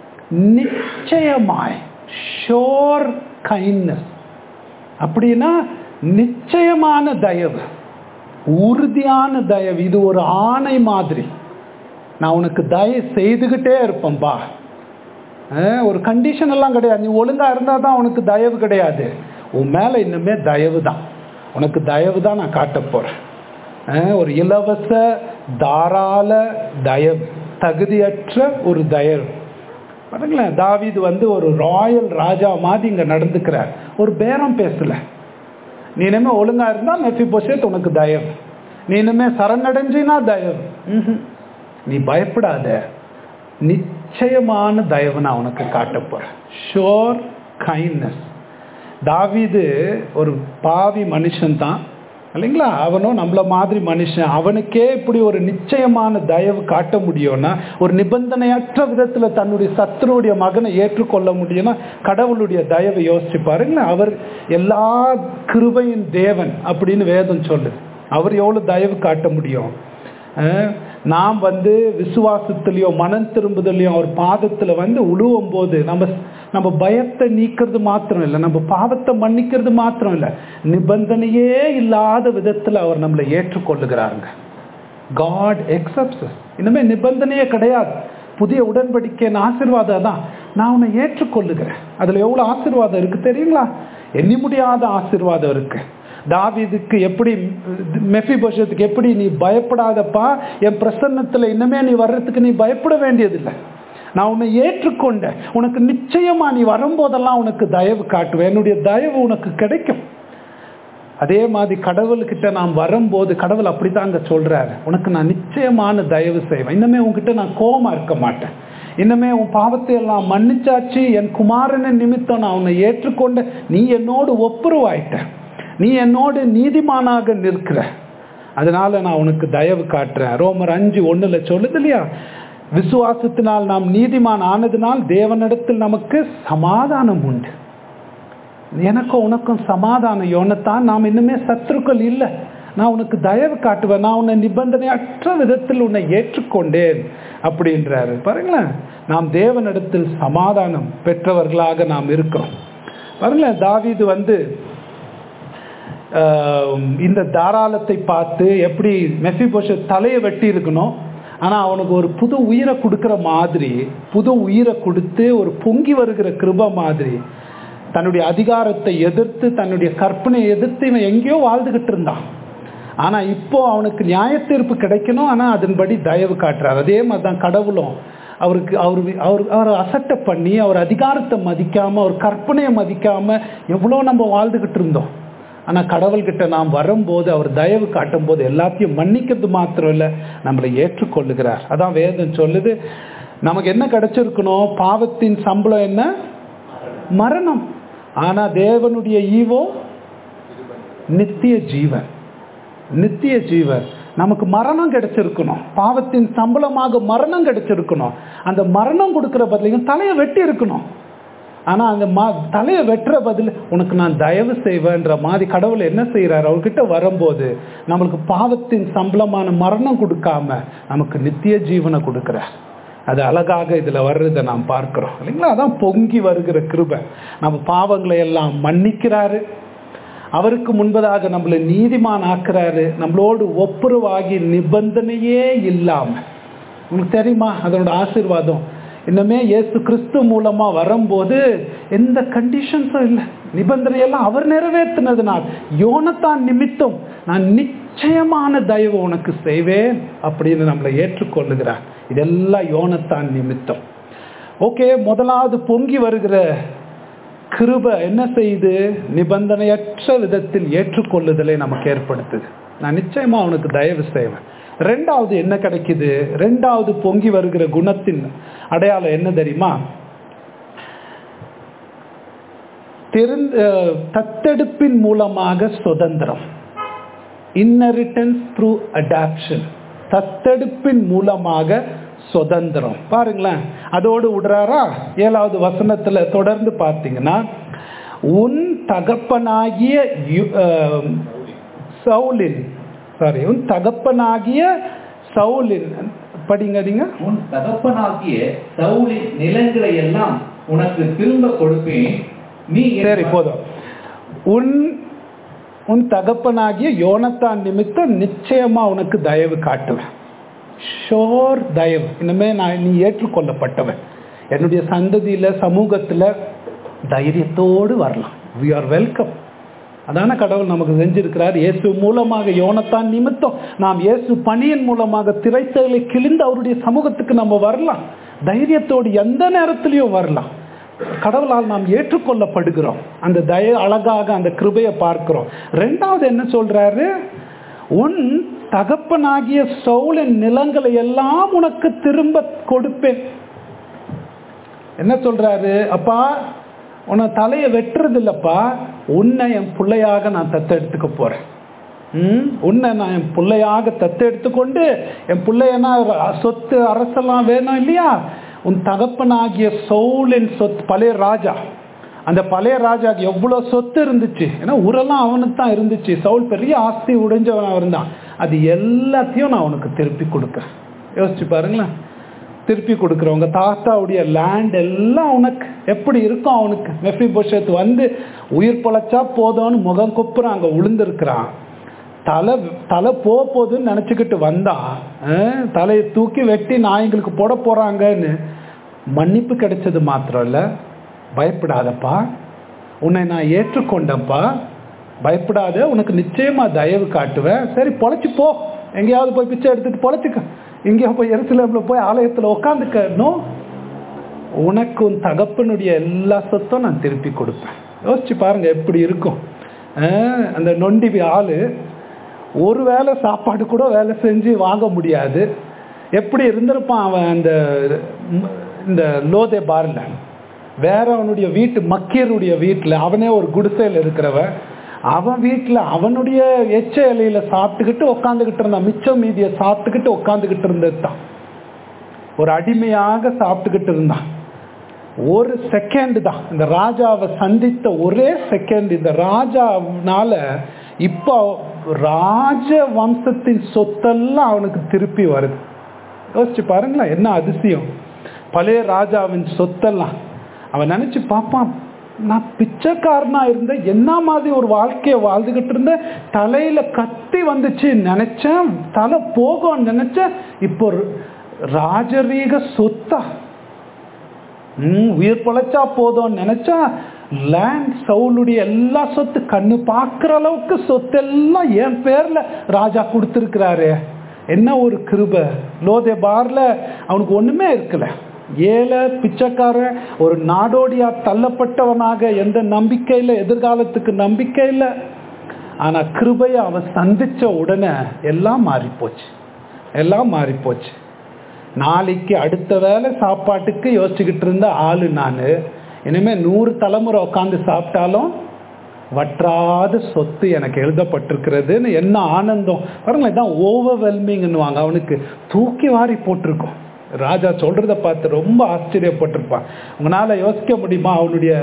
நிச்சயமாய் ஷோர் கைண்ட்னஸ் அப்படின்னா நிச்சயமான தயவு உறுதியான தயவு இது ஒரு ஆணை மாதிரி நான் உனக்கு தயவு செய்துகிட்டே இருப்பேன்பா அஹ், ஒரு கண்டிஷன் எல்லாம் கிடையாது நீ ஒழுங்கா இருந்தா தான் உனக்கு தயவு கிடையாது உன் மேல இன்னுமே தயவு தான் உனக்கு தயவு தான் நான் காட்ட போறேன் அஹ், ஒரு இலவச தாராள தயவு தகுதியற்ற ஒரு தயவு பாருங்களேன் தாவீது வந்து ஒரு ராயல் ராஜா மாதிரி இங்க நடந்துக்கிறார் ஒரு பேரம் பேசல நீ இனிமே ஒழுங்கா இருந்தா மெஃபி போஷேத் உனக்கு தயவு நீ இனிமே சரணடைஞ்சினா தயவு ம்ஹும். நீ பயப்படாத நிச்சயமான தயவு நான் உனக்கு காட்ட போறேன் ஷோர் கைண்ட்னஸ் தாவீது ஒரு பாவி மனுஷன்தான் இல்லைங்களா அவனும் நம்மள மாதிரி மனுஷன் அவனுக்கே இப்படி ஒரு நிச்சயமான தயவு காட்ட முடியும்னா ஒரு நிபந்தனையற்ற விதத்துல தன்னுடைய சத்துருடைய மகனை ஏற்றுக்கொள்ள முடியும்னா கடவுளுடைய தயவை யோசிச்சு பாருங்களேன் அவர் எல்லா கிருபையின் தேவன் அப்படின்னு வேதம் சொல்லுது அவர் எவ்வளவு தயவு காட்ட முடியும் அஹ் நாம் வந்து விசுவாசத்திலையோ மனம் திரும்புதலையோ அவர் பாதத்துல வந்து உழுவும் போது நம்ம நம்ம பயத்தை நீக்கிறது மாத்திரம் இல்லை நம்ம பாவத்தை மன்னிக்கிறது மாத்திரம் இல்லை நிபந்தனையே இல்லாத விதத்துல அவர் நம்மளை ஏற்றுக்கொள்ளுகிறாருங்க காட் எக்ஸப்ட்ஸ் இனிமே நிபந்தனையே கிடையாது புதிய உடன்படிக்கையின் ஆசீர்வாதம் தான் நான் உன்னை ஏற்றுக்கொள்ளுகிறேன் அதுல எவ்வளவு ஆசீர்வாதம் இருக்கு தெரியுங்களா எண்ணி முடியாத ஆசீர்வாதம் இருக்கு தாவீதுக்கு எப்படி மெஃபிபோஷத்துக்கு எப்படி நீ பயப்படாதப்பா என் பிரசன்னத்துல இன்னமே நீ வர்றதுக்கு நீ பயப்பட வேண்டியதில்லை நான் உன்னை ஏற்றுக்கொண்டேன் உனக்கு நிச்சயமா நீ வரும்போதெல்லாம் உனக்கு தயவு காட்டுவேன் என்னுடைய தயவு உனக்கு கிடைக்கும் அதே மாதிரி கடவுள்கிட்ட நாம் வரும்போது கடவுள் அப்படித்தாங்க சொல்றாரு உனக்கு நான் நிச்சயமான தயவு செய்வேன் இன்னமே உன்கிட்ட நான் கோபமா இருக்க மாட்டேன் இன்னமே உன் பாவத்தை எல்லாம் மன்னிச்சாச்சு என் குமாரனின் நிமித்தம் நான் உன்னை ஏற்றுக்கொண்ட நீ என்னோடு ஒப்புரவாயிட்ட நீ என்னோடு நீதிமானாக நிற்கிற அதனால நான் உனக்கு தயவு காட்டுறேன் ரோமர் அஞ்சு ஒண்ணுல சொல்லுது இல்லையா விசுவாசத்தினால் நாம் நீதிமான் ஆனதினால் தேவனிடத்தில் நமக்கு சமாதானம் உண்டு எனக்கும் உனக்கும் சமாதானம் யோனத்தான் நாம் இன்னுமே சத்துருக்கள் இல்லை நான் உனக்கு தயவு காட்டுவேன் நான் உன்னை நிபந்தனையற்ற விதத்தில் உன்னை ஏற்றுக்கொண்டேன் அப்படின்றாரு பாருங்களேன் நாம் தேவனிடத்தில் சமாதானம் பெற்றவர்களாக நாம் இருக்கிறோம் பாருங்களேன் தாவீது வந்து ஆஹ், இந்த தாராளத்தை பார்த்து எப்படி மெஃபிபோஷ தலையை வெட்டி இருக்கணும் ஆனா அவனுக்கு ஒரு புது உயிரை கொடுக்கிற மாதிரி புது உயிரை கொடுத்து ஒரு பொங்கி வருகிற கிருப மாதிரி தன்னுடைய அதிகாரத்தை எதிர்த்து தன்னுடைய கற்பனையை எதிர்த்து இவன் எங்கேயோ வாழ்ந்துகிட்டு இருந்தான் ஆனா இப்போ அவனுக்கு நியாய தீர்ப்பு கிடைக்கணும் ஆனா அதன்படி தயவு காட்டுறார் அதே மாதிரி தான் கடவுளும் அவருக்கு அவர் அவர் அவர் அசட்டை பண்ணி அவர் அதிகாரத்தை மதிக்காம அவர் கற்பனையை மதிக்காம எவ்வளோ நம்ம வாழ்ந்துகிட்டு இருந்தோம் ஆனா கடவுள்கிட்ட நாம் வரும்போது அவர் தயவு காட்டும் போது எல்லாத்தையும் மன்னிக்கிறது மாத்திரம் இல்லை நம்மளை ஏற்றுக்கொள்ளுகிறார் அதான் வேதம் சொல்லுது நமக்கு என்ன கிடைச்சிருக்கணும் பாவத்தின் சம்பளம் என்ன மரணம் ஆனா தேவனுடைய ஈவோ நித்திய ஜீவன் நித்திய ஜீவன் நமக்கு மரணம் கிடைச்சிருக்கணும் பாவத்தின் சம்பளமாக மரணம் கிடைச்சிருக்கணும் அந்த மரணம் கொடுக்கிற பதிலையும் தலையை வெட்டி இருக்கணும் ஆனா அந்த மா தலையை வெட்டுற பதில் உனக்கு நான் தயவு செய்வேன்ற மாதிரி கடவுள் என்ன செய்யறாரு அவர்கிட்ட வரும்போது நம்மளுக்கு பாவத்தின் சம்பளமான மரணம் கொடுக்காம நமக்கு நித்திய ஜீவனை கொடுக்கிறார் அது அழகாக இதுல வர்றதை நாம் பார்க்கிறோம் இல்லைங்களா அதான் பொங்கி வருகிற கிருபை நம்ம பாவங்களை எல்லாம் மன்னிக்கிறாரு அவருக்கு முன்பதாக நம்மளை நீதிமான் ஆக்குறாரு நம்மளோடு ஒப்புரவாகி நிபந்தனையே இல்லாம உங்களுக்கு தெரியுமா அதனோட ஆசீர்வாதம் இன்னமே இயேசு கிறிஸ்து மூலமா வரும்போது எந்த கண்டிஷன்ஸும் இல்லை நிபந்தனையெல்லாம் அவர் நிறைவேற்றினதுனால் யோனத்தான் நிமித்தம் நான் நிச்சயமான தயவு உனக்கு செய்வேன் அப்படின்னு நம்மளை ஏற்றுக்கொள்ளுகிறார் இதெல்லாம் யோனத்தான் நிமித்தம் ஓகே முதலாவது பொங்கி வருகிற கிருப என்ன செய்யுது நிபந்தனையற்ற விதத்தில் ஏற்றுக்கொள்ளுதலை நமக்கு ஏற்படுத்துது நான் நிச்சயமா அவனுக்கு தயவு செய்வேன் ரெண்டாவது என்ன கிடைக்குது ரெண்டாவது பொங்கி வருகிற குணத்தின் அடையாளம் என்ன தெரியுமா தெரிந்த தத்தெடுப்பின் மூலமாக சுதந்திரம் இன்னரிட்டன்ஸ் த்ரூ அடாப்ஷன் தத்தெடுப்பின் மூலமாக சுதந்திரம் பாருங்களேன் அதோடு விடுறாரா ஏழாவது வசனத்துல தொடர்ந்து பார்த்தீங்கன்னா உன் தகப்பனாகிய யு- ஆஹ், சவுலின் சாரி உன் தகப்பனாகிய சவுலின் படிங்க நீங்க உன் தகப்பனாகிய சவுலின் நிலங்களை எல்லாம் உனக்கு திரும்ப கொடுப்பேன் நீ என் சரி போதும் உன் உன் தகப்பனாகிய யோனத்தான் நிமித்தம் நிச்சயமா உனக்கு தயவு காட்டுவேன் ஷோர் தயவு இனிமே நான் நீ ஏற்றுக்கொள்ளப்பட்டவன் என்னுடைய சந்ததியில சமூகத்துல தைரியத்தோடு வரலாம் வி ஆர் வெல்கம் அதான கடவுள் நமக்கு செஞ்சிருக்கிறார் இயேசு மூலமாக யோனத்தான் நிமித்தம் நாம் இயேசு பணியின் மூலமாக திரைச்சலை கிழிந்து அவருடைய சமூகத்துக்கு நம்ம வரலாம் தைரியத்தோடு எந்த நேரத்திலையும் வரலாம் கடவுளால் நாம் ஏற்றுக்கொள்ளப்படுகிறோம் அந்த தய அழகாக அந்த கிருபையை பார்க்கிறோம் ரெண்டாவது என்ன சொல்றாரு உன் தகப்பனாகிய சவுலின் நிலங்களை எல்லாம் உனக்கு திரும்ப கொடுப்பேன் என்ன சொல்றாரு அப்பா உன்னை தலையை வெட்டுறது இல்லப்பா உன்னை என் பிள்ளையாக நான் தத்தெடுத்துக்க போறேன் ம் உன்னை நான் என் பிள்ளையாக தத்தெடுத்துக்கொண்டு என் பிள்ளையனா சொத்து அரசெல்லாம் வேணும் இல்லையா உன் தகப்பனாகிய சவுலின் சொத்து பழைய ராஜா அந்த பழைய ராஜாக்கு எவ்வளோ சொத்து இருந்துச்சு ஏன்னா ஊரெல்லாம் அவனுக்கு தான் இருந்துச்சு சவுல் பெரிய ஆஸ்தி உடைஞ்சவன் இருந்தான் அது எல்லாத்தையும் நான் அவனுக்கு திருப்பி கொடுக்குறேன் யோசிச்சு பாருங்களேன் திருப்பி கொடுக்குறவங்க தாத்தாவுடைய லேண்ட் எல்லாம் உனக்கு எப்படி இருக்கும் அவனுக்கு மெஃபி புஷத் வந்து உயிர் பொழைச்சா போதும்னு முகம் கொப்புறான் அங்கே விழுந்திருக்கிறான் தலை தலை போக போகுதுன்னு நினச்சிக்கிட்டு வந்தான் அஹ், தலையை தூக்கி வெட்டி நாய்களுக்கு போட போகிறாங்கன்னு மன்னிப்பு கிடைச்சது மாத்திரம் இல்லை பயப்படாதப்பா உன்னை நான் ஏற்றுக்கொண்டப்பா பயப்படாத உனக்கு நிச்சயமா தயவு காட்டுவேன் சரி பொழைச்சு போ எங்கேயாவது போய் பிச்சை எடுத்துட்டு பொழைச்சிக்க எங்கேயோ போய் எருசலேம்ல போய் ஆலயத்தில் உட்காந்துக்க நோ உனக்கு உன் தகப்பனுடைய எல்லா சொத்தும் நான் திருப்பி கொடுப்பேன் யோசிச்சு பாருங்க எப்படி இருக்கும் அஹ், அந்த நொண்டி ஆளு ஒரு வேளை சாப்பாடு கூட வேலை செஞ்சு வாங்க முடியாது எப்படி இருந்திருப்பான் அவன் அந்த ம், இந்த லோதே பார்ல வேற அவனுடைய வீட்டு மக்கீருடைய வீட்டில் அவனே ஒரு குடிசையில் இருக்கிறவன் அவன் வீட்டில் அவனுடைய எச்ச இலையில சாப்பிட்டுக்கிட்டு உட்காந்துக்கிட்டு இருந்தான் மிச்சம் மீதியை சாப்பிட்டுக்கிட்டு உட்காந்துக்கிட்டு இருந்துட்டான் ஒரு அடிமையாக சாப்பிட்டுக்கிட்டு இருந்தான் ஒரு செகண்ட் தான் இந்த ராஜாவை சந்தித்த ஒரே செகண்ட் இந்த ராஜானால இப்போ ராஜ வம்சத்தின் சொத்தெல்லாம் அவனுக்கு திருப்பி வருது யோசிச்சு பாருங்களேன் என்ன அதிசயம் பழைய ராஜாவின் சொத்தெல்லாம் அவன் நினைச்சு பார்ப்பான் நான் பிச்சைக்காரனா இருந்த என்ன மாதிரி ஒரு வாழ்க்கையை வாழ்ந்துகிட்டு இருந்த தலையில கத்தி வந்துச்சு நினைச்சேன் தலை போகும்னு நினைச்சேன் இப்போ ராஜரீக சொத்தா ம், உயிர் பொழைச்சா போதும்னு நினைச்சா லேண்ட் சவுலுடைய எல்லா சொத்து கண்ணு பார்க்குற அளவுக்கு சொத்து எல்லாம் என் பேர்ல ராஜா கொடுத்துருக்கிறாரு என்ன ஒரு கிருப லோதே பார்ல அவனுக்கு ஒண்ணுமே இருக்கல ஏழை பிச்சைக்காரன் ஒரு நாடோடியா தள்ளப்பட்டவனாக எந்த நம்பிக்கையில எதிர்காலத்துக்கு நம்பிக்கை இல்லை ஆனா கிருபையை அவன் சந்திச்ச உடனே எல்லாம் மாறி போச்சு எல்லாம் மாறி போச்சு நாளைக்கு அடுத்த வேளை சாப்பாட்டுக்கு யோசிச்சுக்கிட்டு இருந்த ஆளு நான் இனிமே நூறு தலைமுறை உட்காந்து சாப்பிட்டாலும் வற்றாத சொத்து எனக்கு எழுதப்பட்டிருக்கிறதுன்னு என்ன ஆனந்தம் பாருங்களேன் இதான் ஓவர்வெல்மிங்னுவாங்க அவனுக்கு தூக்கி வாரி போட்டிருக்கோம் ராஜா சொல்றத பார்த்து ரொம்ப ஆச்சரியப்பட்டிருப்பான் உங்களால யோசிக்க முடியுமா அவனுடைய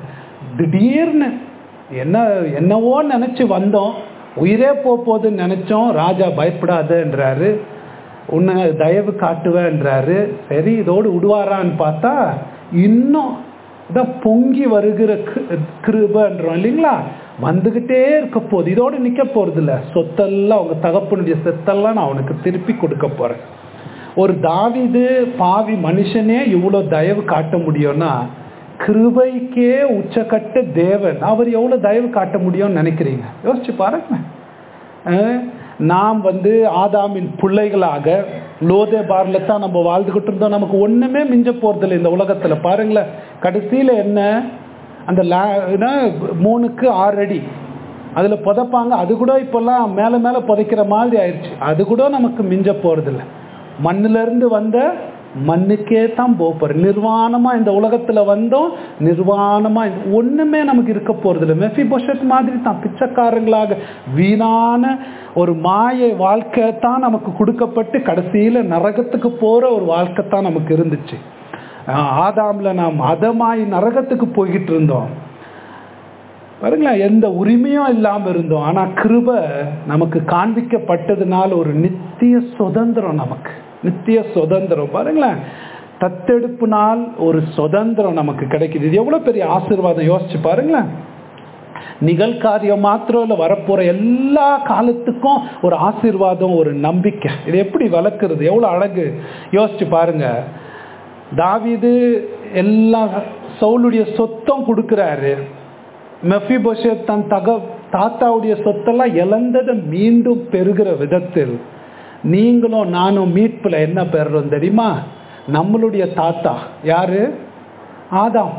திடீர்னு என்ன என்னவோ நினைச்சு வந்தோம் உயிரே போக போகுதுன்னு நினைச்சோம் ராஜா பயப்படாதன்றாரு உன்னை தயவு காட்டுவேன்றாரு சரி இதோடு விடுவாரான்னு பார்த்தா இன்னும் இதான் பொங்கி வருகிற கி- கிருபன்றோம் இல்லைங்களா வந்துகிட்டே இருக்க போகுது இதோடு நிக்க போறது இல்ல சொத்தெல்லாம் அவங்க தகப்பனுடைய சொத்தெல்லாம் நான் அவனுக்கு திருப்பி கொடுக்க போறேன் ஒரு தாவீது பாவி மனுஷனே இவ்வளவு தயவு காட்ட முடியும்னா கிருபைக்கே உச்சக்கட்ட தேவன் அவர் எவ்வளவு தயவு காட்ட முடியும்னு நினைக்கிறீங்க யோசிச்சு பாருங்க அஹ், நாம் வந்து ஆதாமின் பிள்ளைகளாக லோதே பார்ல தான் நம்ம வாழ்ந்துகிட்டு இருந்தோம் நமக்கு ஒண்ணுமே மிஞ்ச போறதில்லை இந்த உலகத்துல பாருங்களேன் கடைசியில என்ன அந்த லே- என்ன, மூணுக்கு ஆறு அடி அதுல புதைப்பாங்க அது கூட இப்பெல்லாம் மேல மேல புதைக்கிற மாதிரி ஆயிடுச்சு அது கூட நமக்கு மிஞ்ச போறதில்ல மண்ணுல இருந்து வந்த மண்ணுக்கே தான் போக போறோம் நிர்வாணமா இந்த உலகத்துல வந்தோம் நிர்வாணமா இந்த- ஒண்ணுமே நமக்கு இருக்க போறதில்ல மெஃபி பொஷத் மாதிரி தான் பிச்சைக்காரங்களாக வீணான ஒரு மாய வாழ்க்கை தான் நமக்கு கொடுக்கப்பட்டு கடைசியில நரகத்துக்கு போற ஒரு வாழ்க்கை தான் நமக்கு இருந்துச்சு ஆஹ் ஆதாம்ல நாம் அதமாய் நரகத்துக்கு போய்கிட்டு இருந்தோம் பாருங்களேன் எந்த உரிமையும் இல்லாம இருந்தோம் ஆனா கிருப நமக்கு காண்பிக்கப்பட்டதுனால ஒரு நித்திய சுதந்திரம் நமக்கு நித்திய சுதந்திரம் பாருங்களேன் தத்தெடுப்புனால் ஒரு சுதந்திரம் நமக்கு கிடைக்குது இது எவ்வளவு பெரிய ஆசீர்வாதம் யோசிச்சு பாருங்களேன் நிகழ்காரியம் மாத்திரம் இல்லை வரப்போற எல்லா காலத்துக்கும் ஒரு ஆசீர்வாதம் ஒரு நம்பிக்கை இது எப்படி வளர்க்குறது எவ்வளவு அழகு யோசிச்சு பாருங்க தாவீது எல்லா சவுளுடைய சொத்தம் கொடுக்குறாரு மெஃபிபோஷத் தன் தக தாத்தாவுடைய சொத்தெல்லாம் இழந்ததை மீண்டும் பெறுகிற விதத்தில் நீங்களும் நானும் மீட்புல என்ன பெறுறோம் தெரியுமா நம்மளுடைய தாத்தா யாரு ஆதாம்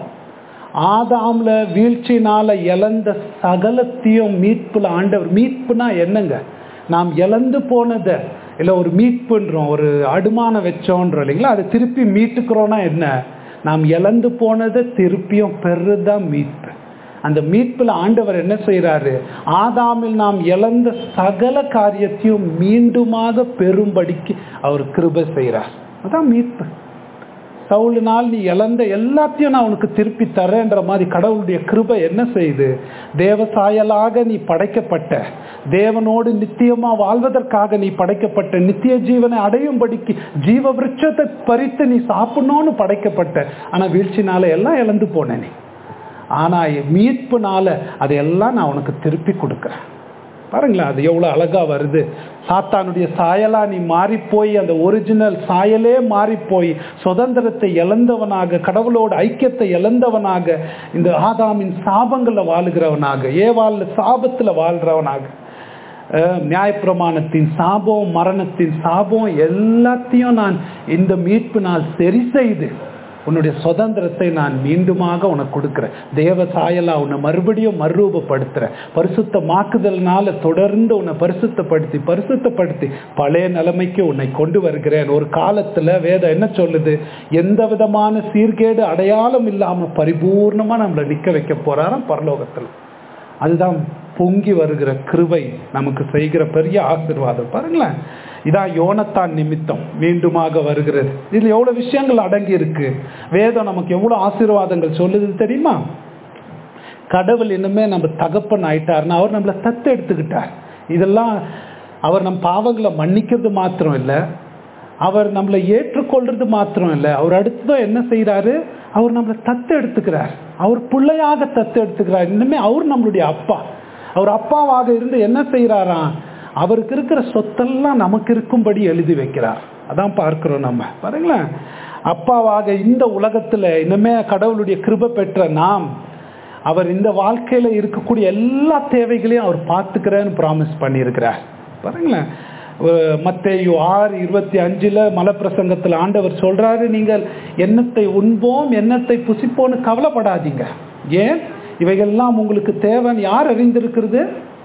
ஆதாம்ல வீழ்ச்சினால இழந்த சகலத்தையும் மீட்புல ஆண்டவர் மீட்புனா என்னங்க நாம் இழந்து போனதை இல்லை ஒரு மீட்புன்றோம் ஒரு அடுமானம் வச்சோன்றோம் இல்லைங்களா அதை திருப்பி மீட்டுக்கிறோம்னா என்ன நாம் இழந்து போனதை திருப்பியும் பெறுதான் மீட்பு அந்த மீட்பில் ஆண்டவர் என்ன செய்கிறாரு ஆதாமில் நாம் இழந்த சகல காரியத்தையும் மீண்டுமாக பெரும்படிக்கு அவர் கிருபை செய்கிறார் அதான் மீட்பு சவுலினால் நீ இழந்த எல்லாத்தையும் நான் உனக்கு திருப்பி தரேன்ற மாதிரி கடவுளுடைய கிருபை என்ன செய்யுது தேவ சாயலாக நீ படைக்கப்பட்ட தேவனோடு நித்தியமா வாழ்வதற்காக நீ படைக்கப்பட்ட நித்திய ஜீவனை அடையும்படிக்கு ஜீவ விருட்சத்தை பறித்து நீ சாப்பிடணும்னு படைக்கப்பட்ட ஆனா வீழ்ச்சினால எல்லாம் இழந்து போன நீ ஆனா மீட்புனால அதையெல்லாம் நான் உனக்கு திருப்பி கொடுக்குறேன் பாருங்களேன் அது எவ்வளோ அழகா வருது சாத்தானுடைய சாயலா நீ மாறி போய் அந்த ஒரிஜினல் சாயலே மாறி போய் சுதந்திரத்தை இழந்தவனாக கடவுளோட ஐக்கியத்தை இழந்தவனாக இந்த ஆதாமின் சாபங்களில் வாழுகிறவனாக ஏவாள் சாபத்தில் வாழ்றவனாக அஹ், நியாயப்பிரமாணத்தின் சாபம் மரணத்தின் சாபம் எல்லாத்தையும் நான் இந்த மீட்பு நான் சரி செய்து உன்னுடைய சுதந்திரத்தை நான் மீண்டுமாக உனக்கு கொடுக்குறேன் தேவ சாயலா உன்னை மறுபடியும் மறுரூபப்படுத்துறேன் பரிசுத்தமாக்குதல்னால தொடர்ந்து உன்னை பரிசுத்தப்படுத்தி பரிசுத்தப்படுத்தி பழைய நிலைமைக்கு உன்னை கொண்டு வருகிறேன் ஒரு காலத்துல வேதம் என்ன சொல்லுது எந்த விதமான சீர்கேடு அடையாளம் இல்லாம பரிபூர்ணமா நம்மளை நிக்க வைக்க போறாராம் பரலோகத்துல அதுதான் பொங்கி வருகிற கிருபை நமக்கு செய்கிற பெரிய ஆசீர்வாதம் பாருங்களேன் இதான் யோனத்தான் நிமித்தம் மீண்டுமாக வருகிறது இதுல எவ்வளவு விஷயங்கள் அடங்கி இருக்கு வேதம் நமக்கு எவ்வளவு ஆசீர்வாதங்கள் சொல்லுது தெரியுமா கடவுள் இன்னுமே நம்ம தகப்பன் ஆயிட்டாருன்னா அவர் நம்மளை தத்து எடுத்துக்கிட்டார் இதெல்லாம் அவர் நம் பாவங்களை மன்னிக்கிறது மாத்திரம் இல்லை அவர் நம்மளை ஏற்றுக்கொள்றது மாத்திரம் இல்லை அவர் அடுத்ததான் என்ன செய்றாரு அவர் நம்மளை தத்து எடுத்துக்கிறார் அவர் பிள்ளையாக தத்து எடுத்துக்கிறார் இன்னுமே அவர் நம்மளுடைய அப்பா அவர் அப்பாவாக இருந்து என்ன செய்கிறாராம் அவருக்கு இருக்கிற சொத்தெல்லாம் நமக்கு இருக்கும்படி எழுதி வைக்கிறார் அதான் பார்க்கிறோம் நம்ம பாருங்களேன் அப்பாவாக இந்த உலகத்துல இனிமே கடவுளுடைய கிருபை பெற்ற நாம் அவர் இந்த வாழ்க்கையில இருக்கக்கூடிய எல்லா தேவைகளையும் அவர் பார்த்துக்கிறேன்னு ப்ராமிஸ் பண்ணியிருக்கிறார் பாருங்களேன் அஹ் மத்தேயு ஆறு இருபத்தி அஞ்சுல மலப்பிரசங்கத்தில் ஆண்டவர் சொல்றாரு நீங்கள் எண்ணத்தை உண்போம் எண்ணத்தை புசிப்போன்னு கவலைப்படாதீங்க ஏன் இவைகள்லாம் உங்களுக்கு தேவைன்னு யார் அறிந்திருக்கிறது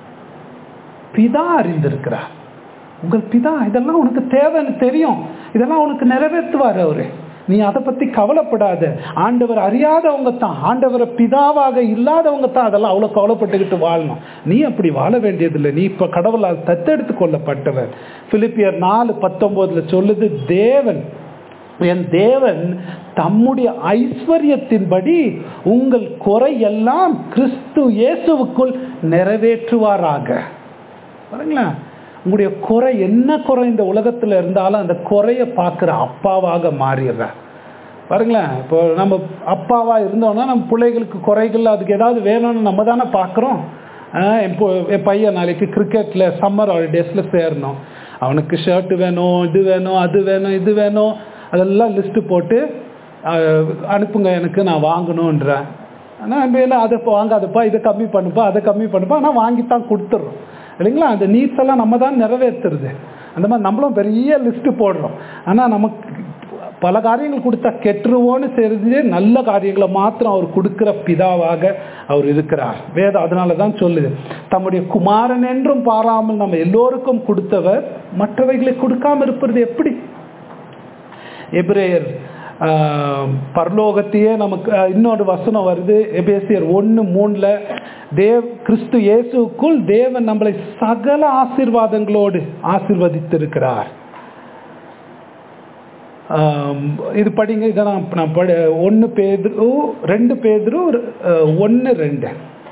பிதா அறிந்திருக்கிறார் உங்கள் பிதா இதெல்லாம் உனக்கு தேவைன்னு தெரியும் இதெல்லாம் உனக்கு நிறைவேற்றுவார் அவரு நீ அதை பத்தி கவலைப்படாத ஆண்டவர் அறியாதவங்க தான் ஆண்டவரை பிதாவாக இல்லாதவங்க தான் அதெல்லாம் அவ்வளோ கவலைப்பட்டுக்கிட்டு வாழணும் நீ அப்படி வாழ வேண்டியதில்லை நீ இப்போ கடவுளால் தத்தெடுத்து கொள்ளப்பட்டவர் பிலிப்பியர் நாலு பத்தொன்பதுல சொல்லுது தேவன் என் தேவன் தம்முடைய ஐஸ்வர்யத்தின்படி உங்கள் குறையெல்லாம் கிறிஸ்து இயேசுவுக்குள் நிறைவேற்றுவாராக பாருங்களேன் உங்களுடைய குறை என்ன குறை இந்த உலகத்துல இருந்தாலும் அந்த குறைய பார்க்குற அப்பாவாக மாறிடுற பாருங்களேன் இப்போ நம்ம அப்பாவா இருந்தோம்னா நம்ம பிள்ளைகளுக்கு குறைகள் அதுக்கு ஏதாவது வேணும்னு நம்ம தானே பார்க்குறோம் என் பொ- என் பையன் நாளைக்கு கிரிக்கெட்டில் சம்மர் ஹாலிடேஸில் சேரணும் அவனுக்கு ஷர்ட் வேணும் இது வேணும் அது வேணும் இது வேணும் அதெல்லாம் லிஸ்ட்டு போட்டு அஹ், அனுப்புங்க எனக்கு நான் வாங்கணுன்றேன் ஆனால் வேலை அதை இப்போ வாங்காதப்பா இதை கம்மி பண்ணுப்பா அதை கம்மி பண்ணுப்பா ஆனால் வாங்கித்தான் கொடுத்துட்றோம் இல்லைங்களா அந்த நீட்ஸ் எல்லாம் நம்ம தான் நிறைவேற்றுறது அந்த மாதிரி நம்மளும் பெரிய லிஸ்ட்டு போடுறோம் ஆனால் நமக்கு பல காரியங்கள் கொடுத்தா கெட்டுருவோன்னு தெரிஞ்சு நல்ல காரியங்களை மாத்திரம் அவர் கொடுக்கிற பிதாவாக அவர் இருக்கிறார் வேதம் அதனால தான் சொல்லுது தம்முடைய குமாரன் என்றும் பாராமல் நம்ம எல்லோருக்கும் கொடுத்தவர் மற்றவைகளை கொடுக்காம இருப்பது எப்படி எபிரேயர் ஆஹ், பரலோகத்தையே நமக்கு ஆஹ், இன்னொரு வசனம் வருது எபேசியர் ஒன்று மூணுல தேவ் கிறிஸ்து இயேசுக்குள் தேவன் நம்மளை சகல ஆசீர்வாதங்களோடு ஆசீர்வதித்திருக்கிறார் ஆம், இது படிங்க இதை நான் நான் படி ஒன்று பேதுரு ரெண்டு பேதுரு ஒன்று ரெண்டு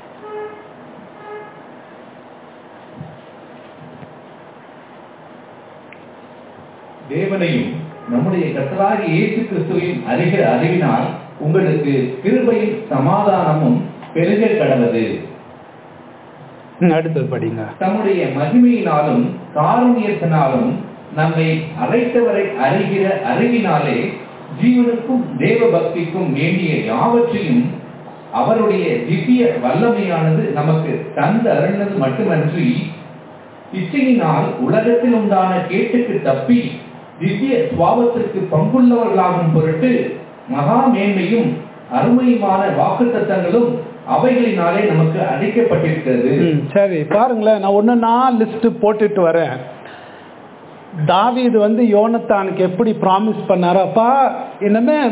தேவனையும் நம்முடைய கர்த்தராகிய இயேசு கிறிஸ்துவின் அறிகிற அறிவினால் உங்களுக்கு கிருபையும் சமாதானமும் பெருக கடவது ம், அடுத்தது படிங்க தம்முடைய மகிமையினாலும் காருண்யத்தினாலும் நம்மை அழைத்தவரை அறிகிற அறிவினாலே ஜீவனுக்கும் தேவ பக்திக்கும் வேண்டிய யாவற்றையும் அவருடைய திவ்ய வல்லமையானது நமக்கு தந்து அருள்னது மட்டுமன்றி இச்சையினால் உலகத்தில் உண்டான கேட்டுக்கு தப்பி திவ்ய சுவாபத்திற்கு பங்குள்ளவர்களாகும் பொருட்டு மகா மேன்மையும் அருமையுமான வாக்குத்தத்தங்களும் அவைகளினாலே நமக்கு அளிக்கப்பட்டிருக்கிறது ம், சரி பாருங்களேன் நான் ஒன்று நான் லிஸ்ட் போட்டுட்டு வரேன் தாவீது வந்து யோனத்தானுக்கு எப்படி ப்ராமிஸ் பண்ணாரு அப்பா இனிமே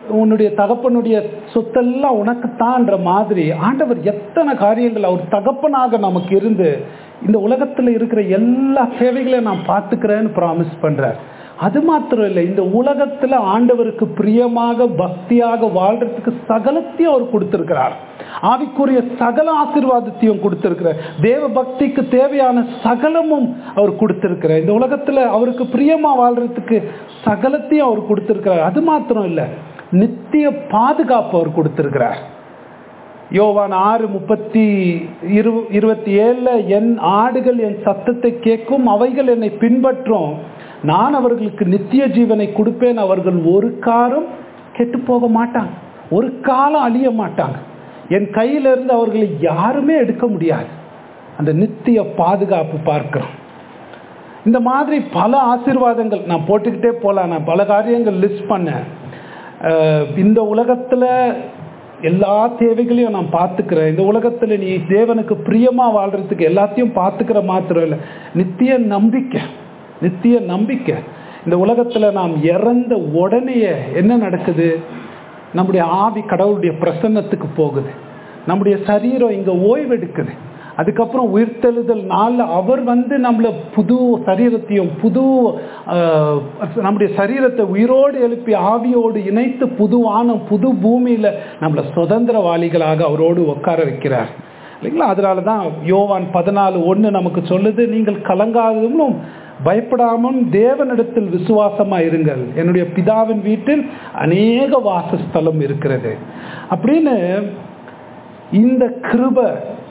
உன்னுடைய தகப்பனுடைய சொத்தெல்லாம் உனக்குத்தான்ற மாதிரி ஆண்டவர் எத்தனை காரியங்கள் அவர் தகப்பனாக நமக்கு இருந்து இந்த உலகத்துல இருக்கிற எல்லா தேவைகளையும் நான் பார்த்துக்கிறேன்னு ப்ராமிஸ் பண்றார் அது மாத்திரம் இல்லை இந்த உலகத்துல ஆண்டவருக்கு பிரியமாக பக்தியாக வாழ்றதுக்கு சகலத்தையும் அவர் கொடுத்திருக்கிறார் ஆவிக்குரிய சகல ஆசீர்வாதத்தையும் கொடுத்திருக்கிறார் தேவ பக்திக்கு தேவையான சகலமும் அவர் கொடுத்திருக்கிறார் இந்த உலகத்துல அவருக்கு பிரியமா வாழ்றதுக்கு சகலத்தையும் அவர் கொடுத்திருக்கிறார் அது மாத்திரம் இல்லை நித்திய பாதுகாப்பு அவர் கொடுத்திருக்கிறார் யோவான் ஆறு முப்பத்தி இரு இருபத்தி ஏழுல என் ஆடுகள் என் சத்தத்தை கேட்கும் அவைகள் என்னை பின்பற்றும் நான் அவர்களுக்கு நித்திய ஜீவனை கொடுப்பேன் அவர்கள் ஒரு காலம் கெட்டு போக மாட்டாங்க ஒரு காலம் அழிய மாட்டாங்க என் கையிலிருந்து அவர்களை யாருமே எடுக்க முடியாது அந்த நித்திய பாதுகாப்பு பார்க்கிறோம் இந்த மாதிரி பல ஆசீர்வாதங்கள் நான் போட்டுக்கிட்டே போகலாம் நான் பல காரியங்கள் லிஸ்ட் பண்ணேன் அஹ் இந்த உலகத்தில் எல்லா தேவைகளையும் நான் பார்த்துக்கிறேன் இந்த உலகத்தில் நீ தேவனுக்கு பிரியமாக வாழ்கிறதுக்கு எல்லாத்தையும் பார்த்துக்கிற மாத்திரம் இல்லை நித்திய நம்பிக்கை நித்திய நம்பிக்கை இந்த உலகத்தில் நாம் இறந்த உடனேயே என்ன நடக்குது நம்முடைய ஆவி கடவுளுடைய பிரசன்னத்துக்கு போகுது நம்முடைய சரீரம் இங்கே ஓய்வெடுக்குது அதுக்கப்புறம் உயிர்த்தெழுதல் நாளில் அவர் வந்து நம்மளை புது சரீரத்தையும் புது ஆஹ், நம்முடைய சரீரத்தை உயிரோடு எழுப்பி ஆவியோடு இணைத்து புது வானம் புது பூமியில் நம்மளை சுதந்திரவாளிகளாக அவரோடு உட்கார வைக்கிறார் இல்லைங்களா அதனால தான் யோவான் பதினாலு ஒன்று நமக்கு சொல்லுது நீங்கள் கலங்காததும் பயப்படாமல் தேவனிடத்தில் விசுவாசமா இருங்கள் என்னுடைய பிதாவின் வீட்டில் அநேக வாசஸ்தலம் இருக்கிறது அப்படின்னு இந்த கிருபை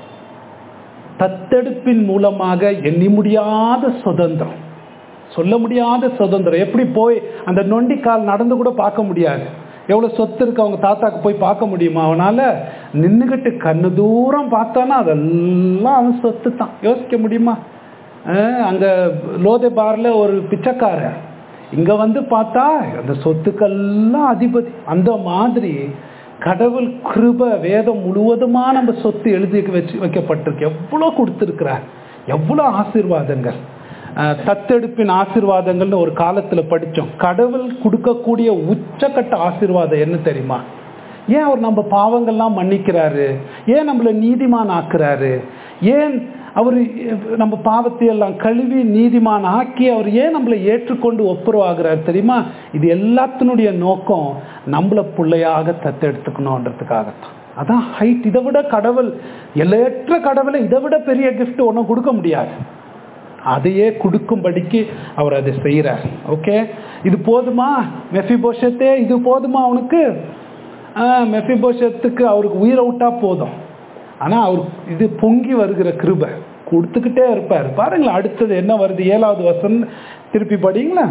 தத்தெடுப்பின் மூலமாக எண்ணி முடியாத சுதந்திரம் சொல்ல முடியாத சுதந்திரம் எப்படி போய் அந்த நொண்டிக்கால் நடந்து கூட பார்க்க முடியாது எவ்வளோ சொத்து இருக்கு அவங்க தாத்தாக்கு போய் பார்க்க முடியுமா அவனால நின்றுக்கிட்டு கண்ணு தூரம் பார்த்தானா அதெல்லாம் அவன் சொத்து தான் யோசிக்க முடியுமா அஹ் அங்க லோதே பார்ல ஒரு பிச்சைக்காரன் இங்க வந்து பார்த்தா அந்த சொத்துக்கெல்லாம் அதிபதி அந்த மாதிரி கடவுள் கிருப வேதம் முழுவதுமா நம்ம சொத்து எழுதி வச்சு வைக்கப்பட்டிருக்கு எவ்வளோ கொடுத்துருக்கிறார் எவ்வளோ ஆசீர்வாதங்கள் அஹ் தத்தெடுப்பின் ஆசீர்வாதங்கள்னு ஒரு காலத்துல படிச்சோம் கடவுள் கொடுக்கக்கூடிய உச்சக்கட்ட ஆசீர்வாதம் என்ன தெரியுமா ஏன் அவர் நம்ம பாவங்கள்லாம் மன்னிக்கிறாரு ஏன் நம்மளை நீதிமான் ஆக்குறாரு ஏன் அவர் நம்ம பாவத்தை எல்லாம் கழுவி நீதிமான் ஆக்கி அவர் ஏன் நம்மளை ஏற்றுக்கொண்டு ஒப்புரவாகிறார் தெரியுமா இது எல்லாத்தினுடைய நோக்கம் நம்மளை பிள்ளையாக தத்தெடுத்துக்கணுன்றதுக்காகத்தான் அதான் ஹைட் இதை விட கடவுள் எல்லையற்ற கடவுளை இதை விட பெரிய gift ஒன்றும் கொடுக்க முடியாது அதையே கொடுக்கும்படிக்கு அவர் அதை செய்கிறார் ஓகே இது போதுமா மெஃபிபோஷத்தே இது போதுமா அவனுக்கு மெஃபிபோஷத்துக்கு அவருக்கு உயிரை விட்டா போதும் ஆனா அவர் இது பொங்கி வருகிற கிருபை கொடுத்துக்கிட்டே இருப்பார் பாருங்களேன் அடுத்தது என்ன வருது ஏழாவது வசனம் திருப்பி படிங்களா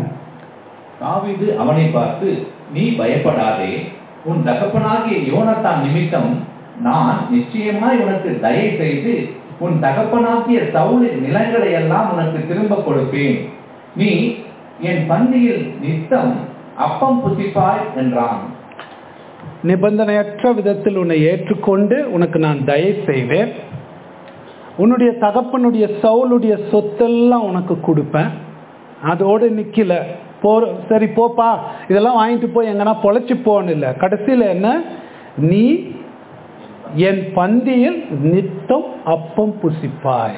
தாவீது அவனை பார்த்து நீ பயப்படாதே உன் தகப்பனாகிய யோனத்தான் நிமித்தம் நான் நிச்சயமாய் உனக்கு தயை செய்து உன் தகப்பனாகிய சவுலின் நிலங்களை எல்லாம் உனக்கு திரும்ப கொடுப்பேன் நீ என் பந்தியில் நித்தம் அப்பம் புசிப்பாய் என்றான் நிபந்தனையற்ற விதத்தில் உன்னை ஏற்றுக்கொண்டு உனக்கு நான் தயை செய்வேன் உன்னுடைய தகப்பனுடைய சவுளுடைய சொத்தெல்லாம் உனக்கு கொடுப்பேன் அதோடு நிக்கல போ சரி போப்பா இதெல்லாம் வாங்கிட்டு போய் எங்கன்னா பொழைச்சி போன்னு இல்லை கடைசியில் என்ன நீ என் பந்தியில் நித்தம் அப்பம் புசிப்பாய்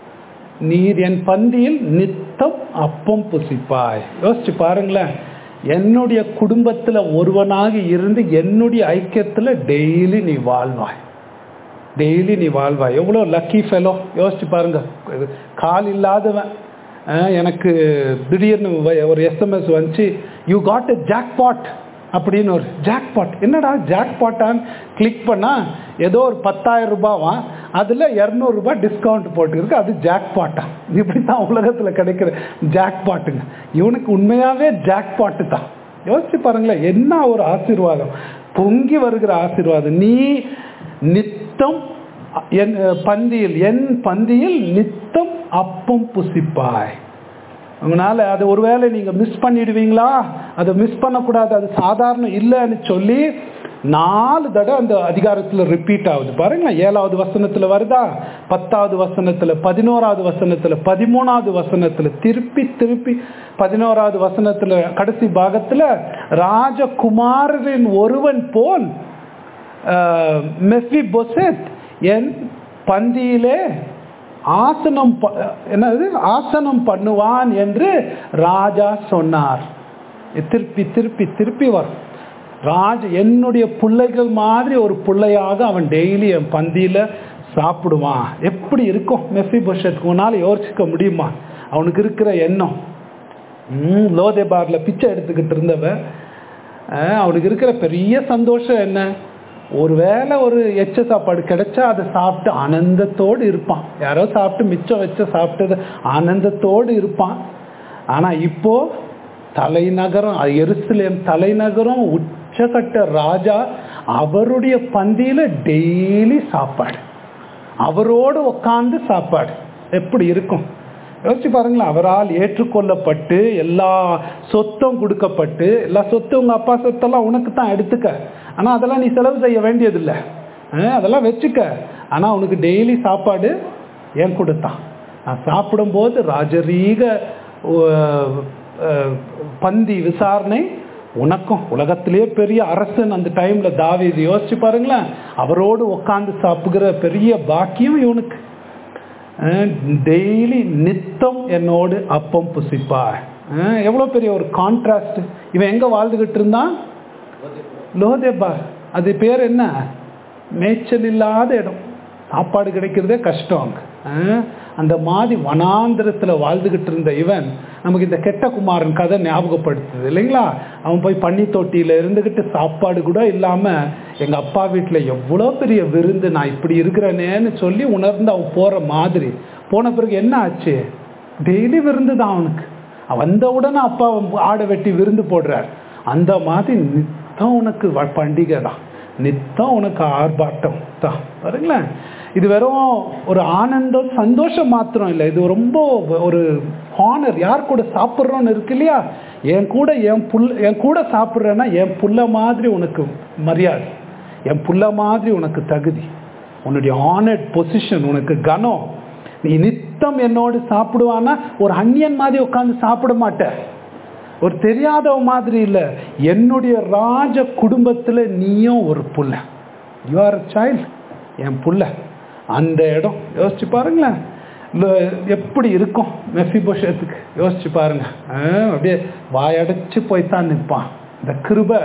நீர் என் பந்தியில் நித்தம் அப்பம் புசிப்பாய் யோசிச்சு பாருங்களேன் என்னுடைய குடும்பத்துல ஒருவனாக இருந்து என்னுடைய ஐக்கியத்துல டெய்லி நீ வாழ்வாய் டெய்லி நீ வாழ்வாய் எவ்வளோ லக்கி ஃபெலோ யோசிச்சு பாருங்க இது கால் இல்லாதவன் அஹ், எனக்கு திடீர்னு வ- ஒரு எஸ்எம்எஸ் வந்துச்சு யூ காட் எ ஜாக்பாட் அப்படின்னு ஒரு ஜாக்பாட் என்னடா ஜாக்பாட்டான்னு கிளிக் பண்ணா ஏதோ ஒரு பத்தாயிரம் ரூபாவா அதில் இரநூறுபா டிஸ்கவுண்ட் போட்டுருக்கு அது ஜாக்பாட்டா இப்படி தான் உலகத்தில் கிடைக்கிற ஜாக்பாட்டுங்க இவனுக்கு உண்மையாகவே ஜாக்பாட்டு தான் யோசிச்சு பாருங்களேன் என்ன ஒரு ஆசீர்வாதம் பொங்கி வருகிற ஆசீர்வாதம் நீ நித்தம் என் பந்தியில் என் பந்தியில் நித்தம் அப்பம் புசிப்பாய் உங்களால் அது ஒருவேளை நீங்கள் மிஸ் பண்ணிடுவீங்களா அதை மிஸ் பண்ணக்கூடாது அது சாதாரணம் இல்லைன்னு சொல்லி நாலு தடவை அந்த அதிகாரத்தில் ரிப்பீட் ஆகுது பாருங்களேன் ஏழாவது வசனத்தில் வருதா பத்தாவது வசனத்தில் பதினோராவது வசனத்தில் பதிமூணாவது வசனத்தில் திருப்பி திருப்பி பதினோராவது வசனத்தில் கடைசி பாகத்தில் ராஜகுமாரரின் ஒருவன் போல் மெஃபி பொசெத் என் பந்தியிலே ஆசனம் ப- என்னது ஆசனம் பண்ணுவான் என்று ராஜா சொன்னார் திருப்பி திருப்பி திருப்பி வரும் ராஜ என்னுடைய பிள்ளைகள் மாதிரி ஒரு பிள்ளையாக அவன் டெய்லி என் பந்தியில சாப்பிடுவான் எப்படி இருக்கும் மெஃபி பஷத்துக்கு உன்னால யோசிக்க முடியுமா அவனுக்கு இருக்கிற எண்ணம் ம், லோதேபார்ல பிச்சை எடுத்துக்கிட்டு இருந்தவன் அஹ், அவனுக்கு இருக்கிற பெரிய சந்தோஷம் என்ன ஒருவேளை ஒரு எச்ச சாப்பாடு கிடைச்சா அதை சாப்பிட்டு ஆனந்தத்தோடு இருப்பான் யாரோ சாப்பிட்டு மிச்சம் வச்ச சாப்பிட்டது ஆனந்தத்தோடு இருப்பான் ஆனா இப்போ தலைநகரம் அது எருசலேம் தலைநகரம் உச்சக்கட்ட ராஜா அவருடைய பந்தியில டெய்லி சாப்பாடு அவரோடு உட்கார்ந்து சாப்பாடு எப்படி இருக்கும் யோசிச்சு பாருங்களேன் அவரால் ஏற்றுக்கொள்ளப்பட்டு எல்லா சொத்தும் கொடுக்கப்பட்டு எல்லா சொத்தும் உங்க அப்பா சொத்தெல்லாம் உனக்கு தான் எடுத்துக்க ஆனா அதெல்லாம் நீ செலவு செய்ய வேண்டியதில்லை அஹ் அதெல்லாம் வச்சுக்க ஆனா உனக்கு டெய்லி சாப்பாடு ஏன் கொடுத்தான் நான் சாப்பிடும்போது ராஜரீக அஹ், அஹ், பந்தி விசாரணை உனக்கும் உலகத்திலேயே பெரிய அரசன் அந்த டைம்ல தாவீது யோசிச்சு பாருங்களேன் அவரோடு உட்கார்ந்து சாப்பிடுகிற பெரிய பாக்கியம் இவனுக்கு டெய்லி நித்தம் என்னோடு அப்பம் புசிப்பார் அஹ் எவ்வளவு பெரிய ஒரு கான்ட்ராஸ்ட் இவன் எங்க வாழ்ந்துகிட்டு இருந்தான் லோதேபார் அது பேர் என்ன மேய்ச்சல் இல்லாத இடம் சாப்பாடு கிடைக்கிறதே கஷ்டம் அங்க அஹ் அந்த மாதிரி வனாந்திரத்துல வாழ்ந்துகிட்டு இருந்த இவன் நமக்கு இந்த கெட்ட குமாரன் கதை ஞாபகப்படுத்துது இல்லைங்களா அவன் போய் பன்னி தொட்டியில இருந்துகிட்டு சாப்பாடு கூட இல்லாம எங்க அப்பா வீட்டுல எவ்வளோ பெரிய விருந்து நான் இப்படி இருக்கிறேனேன்னு சொல்லி உணர்ந்து அவன் போற மாதிரி போன பிறகு என்ன ஆச்சு டெய்லி விருந்து தான் அவனுக்கு அவன் வந்த உடனே அப்பா ஆடை வெட்டி விருந்து போடுறார் அந்த மாதிரி நித்தம் உனக்கு வ- பண்டிகை தான் நித்தம் உனக்கு ஆர்ப்பாட்டம் தான் பாருங்களேன் இது வெறும் ஒரு ஆனந்தம் சந்தோஷம் மாத்திரம் இல்லை இது ரொம்ப ஒரு ஹானர் யார் கூட சாப்பிட்றோன்னு இருக்கு இல்லையா என் கூட என் புல் என் கூட சாப்பிட்றேன்னா என் புள்ள மாதிரி உனக்கு மரியாதை என் புள்ள மாதிரி உனக்கு தகுதி உன்னுடைய ஆனர்ட் பொசிஷன் உனக்கு கனம் நீ நித்தம் என்னோடு சாப்பிடுவானா ஒரு அந்நியன் மாதிரி உட்காந்து சாப்பிட மாட்ட ஒரு தெரியாதவ மாதிரி இல்ல என்னுடைய ராஜ குடும்பத்துல நீயும் ஒரு புள்ள யூ ஆர் சைல்ட் என் புள்ள அந்த இடம் யோசிச்சு பாருங்களேன் இல்ல, எப்படி இருக்கும் மெஃபிபோஷத்துக்கு யோசிச்சு பாருங்க ஆ, அப்படியே வாயடைச்சு போய் தான் நிற்பான் இந்த கிருபை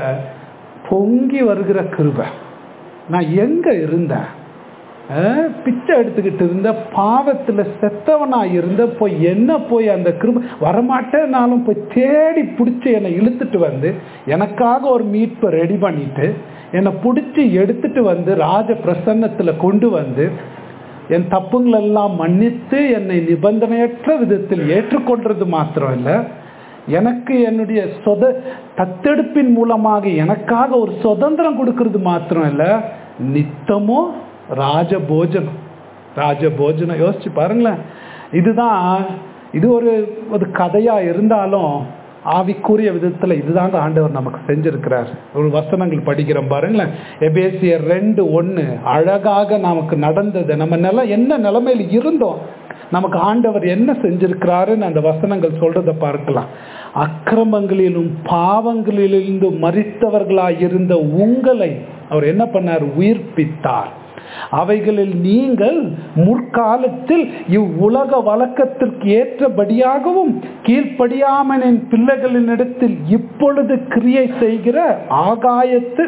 பொங்கி வருகிற கிருபை நான் எங்க இருந்தேன் அஹ், பிச்சை எடுத்துக்கிட்டு இருந்த பாவத்துல செத்தவனா இருந்த போய் என்ன போய் அந்த கிருப வரமாட்டேனாலும் போய் தேடி பிடிச்சி என்னை இழுத்துட்டு வந்து எனக்காக ஒரு மீட்பை ரெடி பண்ணிட்டு என்னை பிடிச்சி எடுத்துட்டு வந்து ராஜ பிரசன்னத்துல கொண்டு வந்து என் தப்புங்களெல்லாம் மன்னித்து என்னை நிபந்தனையற்ற விதத்தில் ஏற்றுக்கொண்டது மாத்திரம் இல்லை எனக்கு என்னுடைய சொத தத்தெடுப்பின் மூலமாக எனக்காக ஒரு சுதந்திரம் கொடுக்கறது மாத்திரம் இல்ல நித்தமும் ராஜபோஜனம் ராஜபோஜனம் யோசிச்சு பாருங்களேன் இதுதான் இது ஒரு ஒரு கதையா இருந்தாலும் ஆவிக்குரிய விதத்துல இதுதாங்க ஆண்டவர் நமக்கு செஞ்சிருக்கிறார் ஒரு வசனங்கள் படிக்கிறோம் பாருங்களேன் எபேசியர் ரெண்டு ஒண்ணு அழகாக நமக்கு நடந்தது நம்ம நில என்ன நிலைமையில இருந்தோம் நமக்கு ஆண்டவர் என்ன செஞ்சிருக்கிறாருன்னு அந்த வசனங்கள் சொல்றத பார்க்கலாம் அக்கிரமங்களிலும் பாவங்களிலிருந்து மறித்தவர்களாய் இருந்த உங்களை அவர் என்ன பண்ணார் உயிர்ப்பித்தார் அவைகளில் நீங்கள் முற்காலத்தில் இவ்வுலக வழக்கத்திற்கு ஏற்றபடியாகவும் கீழ்ப்படியாமனின் பிள்ளைகளினிடத்தில் இப்பொழுது கிரியை செய்கிற ஆகாயத்து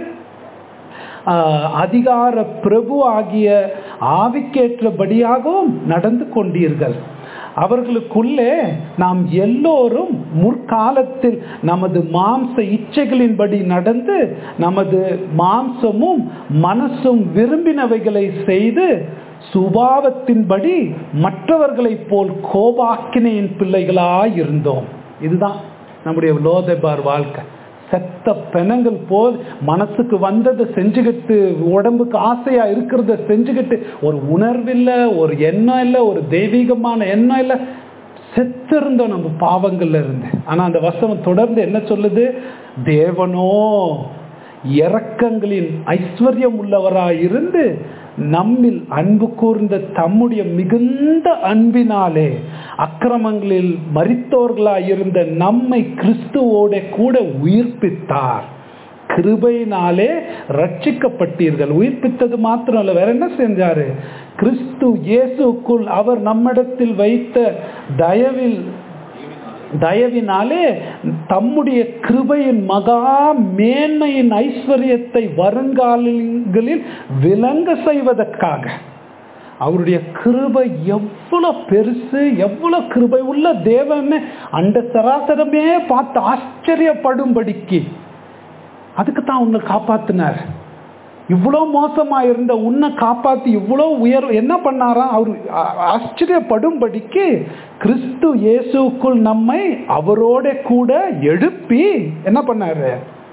ஆஹ், அதிகார பிரபு ஆகிய ஆவிக்கேற்றபடியாகவும் நடந்து கொண்டீர்கள் அவர்களுக்குள்ளே நாம் எல்லோரும் முற்காலத்தில் நமது மாம்ச இச்சைகளின்படி நடந்து நமது மாம்சமும் மனசும் விரும்பினவைகளை செய்து சுபாவத்தின்படி மற்றவர்களைப் போல் கோபாக்கினையின் பிள்ளைகளாய் இருந்தோம் இதுதான் நம்முடைய லோதபார் வாழ்க்கை செத்த பெணங்கள் போல் மனசுக்கு வந்ததை செஞ்சுக்கிட்டு உடம்புக்கு ஆசையா இருக்கிறத செஞ்சுக்கிட்டு ஒரு உணர்வில்லை ஒரு எண்ணம் இல்லை ஒரு தெய்வீகமான எண்ணம் இல்லை செத்திருந்தோம் நம்ம பாவங்கள்ல இருந்து ஆனா அந்த வசனம் தொடர்ந்து என்ன சொல்லுது தேவனோ இரக்கங்களின் ஐஸ்வர்யம் உள்ளவராயிருந்து நம்மில் அன்பு கூர்ந்த தம்முடைய மிகுந்த அன்பினாலே அக்கிரமங்களில் மரித்தோர்களாயிருந்த நம்மை கிறிஸ்துவோட கூட உயிர்ப்பித்தார் கிருபையினாலே ரட்சிக்கப்பட்டீர்கள் உயிர்ப்பித்தது மாத்திரம் இல்ல வேற என்ன செஞ்சாரு கிறிஸ்து இயேசுக்குள் அவர் நம்மிடத்தில் வைத்த தயவில் தயவினாலே தம்முடைய கிருபையின் மகா மேன்மையின் ஐஸ்வர்யத்தை வருங்காலங்களில் விளங்க செய்வதற்காக அவருடைய கிருபை எவ்வளவு பெருசு எவ்வளவு கிருபை உள்ள தேவன்னு அந்த சராசரமே பார்த்து ஆச்சரியப்படும்படிக்கு அதுக்கு தான் உன்னை காப்பாத்தினார் இவ்வளோ மோசமா இருந்த உன்னை காப்பாத்தி இவ்வளோ உயர் என்ன பண்ணாராம் அவர் ஆ- ஆச்சரியப்படும்படிக்கு கிறிஸ்து இயேசுக்குள் நம்மை அவரோட கூட எழுப்பி என்ன பண்ணாரு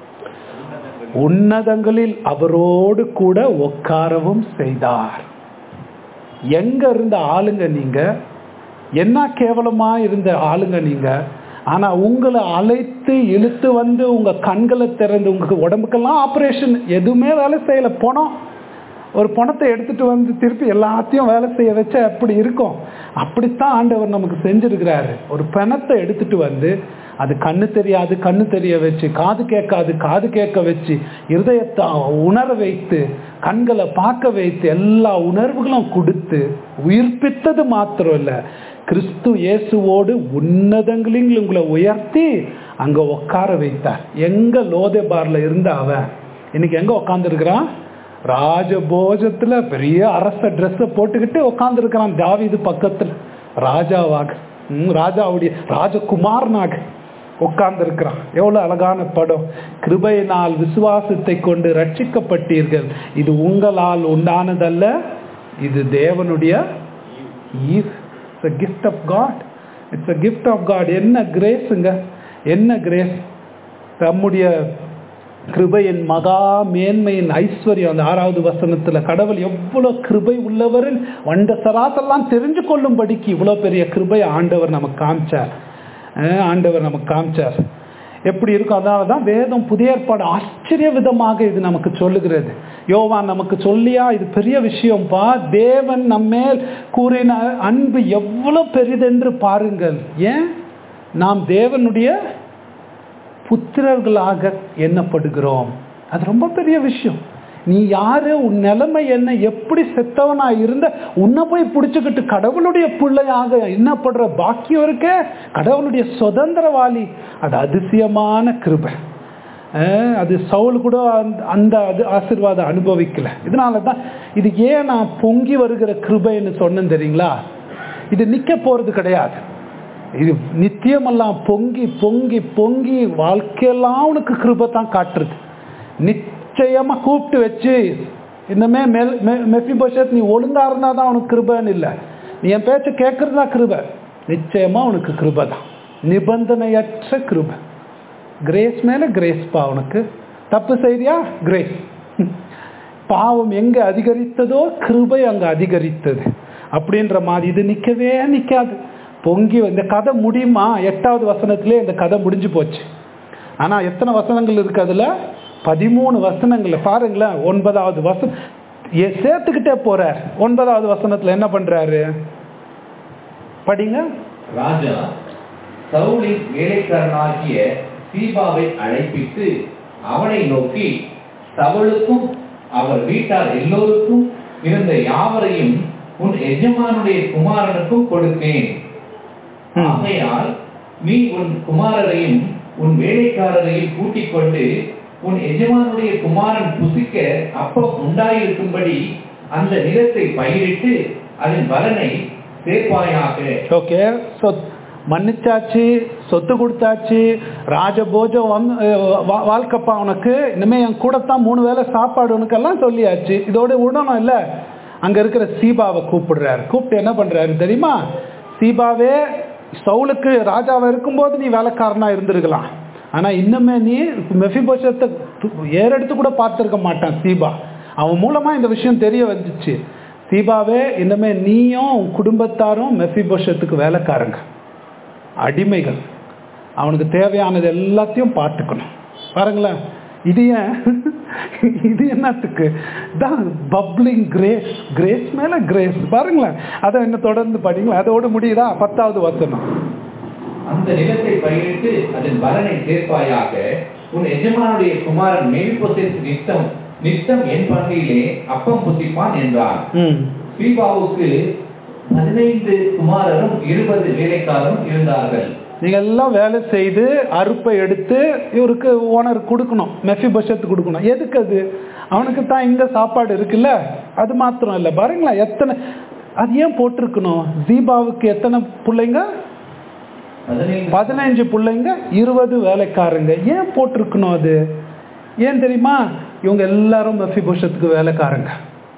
உன்னதங்களில் அவரோடு கூட உட்காரவும் செய்தார் எங்க இருந்த ஆளுங்க நீங்க என்ன கேவலமா இருந்த ஆளுங்க நீங்க ஆனா உங்களை அழைத்து இழுத்து வந்து உங்க கண்களை திறந்து உங்க உடம்புக்கெல்லாம் ஆபரேஷன் எதுவுமே வேலை செய்யல பணம் ஒரு பணத்தை எடுத்துட்டு வந்து திருப்பி எல்லாத்தையும் வேலை செய்ய வச்சா எப்படி இருக்கும் அப்படித்தான் ஆண்டவர் நமக்கு செஞ்சிருக்கிறாரு ஒரு பணத்தை எடுத்துட்டு வந்து அது கண்ணு தெரியாது கண்ணு தெரிய வச்சு காது கேட்காது காது கேட்க வச்சு இருதயத்தை உணர வைத்து கண்களை பார்க்க வைத்து எல்லா உணர்வுகளும் கொடுத்து உயிர்ப்பித்தது மாத்திரம் இல்ல கிறிஸ்து இயேசுவோடு உன்னதங்களில் உங்களை உயர்த்தி அங்க உட்கார வைத்தார் எங்க லோதேபார்ல இருந்த அவன் இன்னைக்கு எங்க உட்காந்துருக்கிறான் ராஜபோஜத்துல பெரிய அரச ட்ரெஸ்ஸை போட்டுக்கிட்டு உட்காந்துருக்கிறான் தாவீது பக்கத்துல ராஜாவாக ம், ராஜாவுடைய ராஜகுமாரனாக உட்கார்ந்து இருக்கிறான் எவ்வளவு அழகான படம் கிருபையினால் விசுவாசத்தை கொண்டு ரட்சிக்கப்பட்டீர்கள் இது உங்களால் உண்டானதல்ல இது தேவனுடைய it's gift of God it's a gift of God என்ன கிரேஸுங்க என்ன கிரேஸ் தம்முடைய கிருபையின் மகா மேன்மையின் ஐஸ்வர்யம் அந்த ஆறாவது வசனத்துல கடவுள் எவ்வளவு கிருபை உள்ளவர் வண்ட சராசெல்லாம் தெரிஞ்சு கொள்ளும்படிக்கு இவ்வளவு பெரிய கிருபை ஆண்டவர் நமக்கு காமிச்சார் அஹ் ஆண்டவர் நமக்கு காமிச்சார் எப்படி இருக்கும் அதனால தான் வேதம் புதிய ஏற்பாடு ஆச்சரிய விதமாக இது நமக்கு சொல்லுகிறது யோவான் நமக்கு சொல்லியா இது பெரிய விஷயம்ப்பா தேவன் நம்மேல் கூறின அன்பு எவ்வளவு பெரிதென்று பாருங்கள் ஏன் நாம் தேவனுடைய புத்திரர்களாக எண்ணப்படுகிறோம் அது ரொம்ப பெரிய விஷயம் நீ யாரு உன் நிலைமை என்ன எப்படி செத்தவனா இருந்த உன்னை போய் பிடிச்சுக்கிட்டு கடவுளுடைய பிள்ளையாக எண்ணப்படுற பாக்கியம் இருக்கே கடவுளுடைய சுதந்திரவாளி அது அதிசயமான கிருபை அஹ் அது சவுல் கூட அந்த- அந்த அது ஆசீர்வாதம் அனுபவிக்கல இதனால தான் இது ஏன் நான் பொங்கி வருகிற கிருபைன்னு சொன்னேன் தெரியுங்களா இது நிக்க போறது கிடையாது இது நித்தியமெல்லாம் பொங்கி பொங்கி பொங்கி வாழ்க்கையெல்லாம் உனக்கு கிருபை தான் காட்டுறது நிச்சயமா கூப்பிட்டு வச்சு இன்னமே மெல் மெஃபிபோஷத் நீ ஒழுங்கா இருந்தா தான் உனக்கு கிருபைன்னு இல்லை நீ என் பேச்சை கேட்கறது தான் கிருபை நிச்சயமா உனக்கு கிருபை தான் நிபந்தனையற்ற கிருபை கிரேஸ் மேல கிரேஸ் பா உனக்கு தப்பு செய்தியா கிரேஸ் பாவம் எங்க அதிகரித்ததோ கிருபை அங்க அதிகரித்தது அப்படின்ற மாதிரி இது நிக்கவே நிக்காது பொங்கி இந்த கதை முடியுமா எட்டாவது வசனத்திலே இந்த கதை முடிஞ்சு போச்சு ஆனா எத்தனை வசனங்கள் இருக்கு அதுல பதிமூணு வசனங்கள் பாருங்களேன் ஒன்பதாவது வசனம் ஏ- சேர்த்துக்கிட்டே போறார் ஒன்பதாவது வசனத்துல என்ன பண்றாரு படிங்க ராஜா சவுலின் வேலைக்காரனாகிய சீபாவை அழைப்பித்து அவனை நோக்கி சவுலுக்கும் அவர் வீட்டார் எல்லோருக்கும் இருந்த யாவரையும் உன் எஜமானுடைய குமாரனுக்கும் கொடுத்தேன் ம். ஆகையால் நீ உன் குமாரரையும் உன் வேலைக்காரரையும் கூட்டிக் கொண்டு உன் எஜமானுடைய குமாரன் புசிக்க அப்பம் உண்டாயிருக்கும்படி அந்த நிலத்தை பயிரிட்டு அதன் பலனை சேர்ப்பாயாக ஓகே சொ மன்னிச்சாச்சு சொத்து கொடுத்தாச்சு ராஜபோஜம் வந்து அஹ், வா- வாழ்க்கைப்பா உனக்கு இனிமே என் கூடத்தான் மூணு வேளை சாப்பாடு உனக்கெல்லாம் சொல்லியாச்சு இதோட விடணும் இல்ல அங்க இருக்கிற சீபாவை கூப்பிடுறாரு கூப்பிட்டு என்ன பண்றாரு தெரியுமா சீபாவே சவுலுக்கு ராஜாவா இருக்கும்போது நீ வேலைக்காரனா இருந்திருக்கலாம் ஆனா இன்னுமே நீ மெஃபிபோஷத்தை ஏறெடுத்து கூட பார்த்திருக்க மாட்டான் சீபா அவன் மூலமா இந்த விஷயம் தெரிய வந்துச்சு சீபாவே இன்னுமே நீயும் உன் குடும்பத்தாரும் மெஃபிபோஷத்துக்கு வேலைக்காரங்க அடிமைகள் அவனுக்கு தேவையானது எல்லாத்தையும் பார்த்துக்கணும் பாருங்களேன் இது ஏன் இது என்னத்துக்கு தான் பப்ளிங் கிரேஸ் கிரேஸ் மேல கிரேஸ் பாருங்களேன் அதை என்ன தொடர்ந்து படிங்களா அதோட முடியுதா பத்தாவது வசனம் அந்த நிலத்தை பயிரிட்டு அதன் பலனை சேர்ப்பாயாக உன் எஜமானுடைய குமாரன் மேல்பொசேத் நித்தம் நித்தம் என் பங்கையிலே அப்பம் புசிப்பான் என்றார் ம் சீபாவுக்கு பதினைந்து குமாரரும் இருபது வேலைக்காரரும் இருந்தார்கள் நீங்க எல்லாம் வேலை செய்து அறுப்பை எடுத்து இவருக்கு ஓனர் கொடுக்கணும் மெஃபி பட்சத்து கொடுக்கணும் எதுக்கு அது அவனுக்கு தான் இங்க சாப்பாடு இருக்குல்ல அது மாத்திரம் இல்லை பாருங்களேன் எத்தனை அது ஏன் போட்டிருக்கணும் தீபாவுக்கு எத்தனை பிள்ளைங்க பதினைந்து பதினஞ்சு பிள்ளைங்க இருபது வேலைக்காரங்க ஏன் போட்டிருக்கணும் அது ஏன் தெரியுமா இவங்க எல்லாரும் மெஃபி பட்சத்துக்கு வேலைக்காரங்க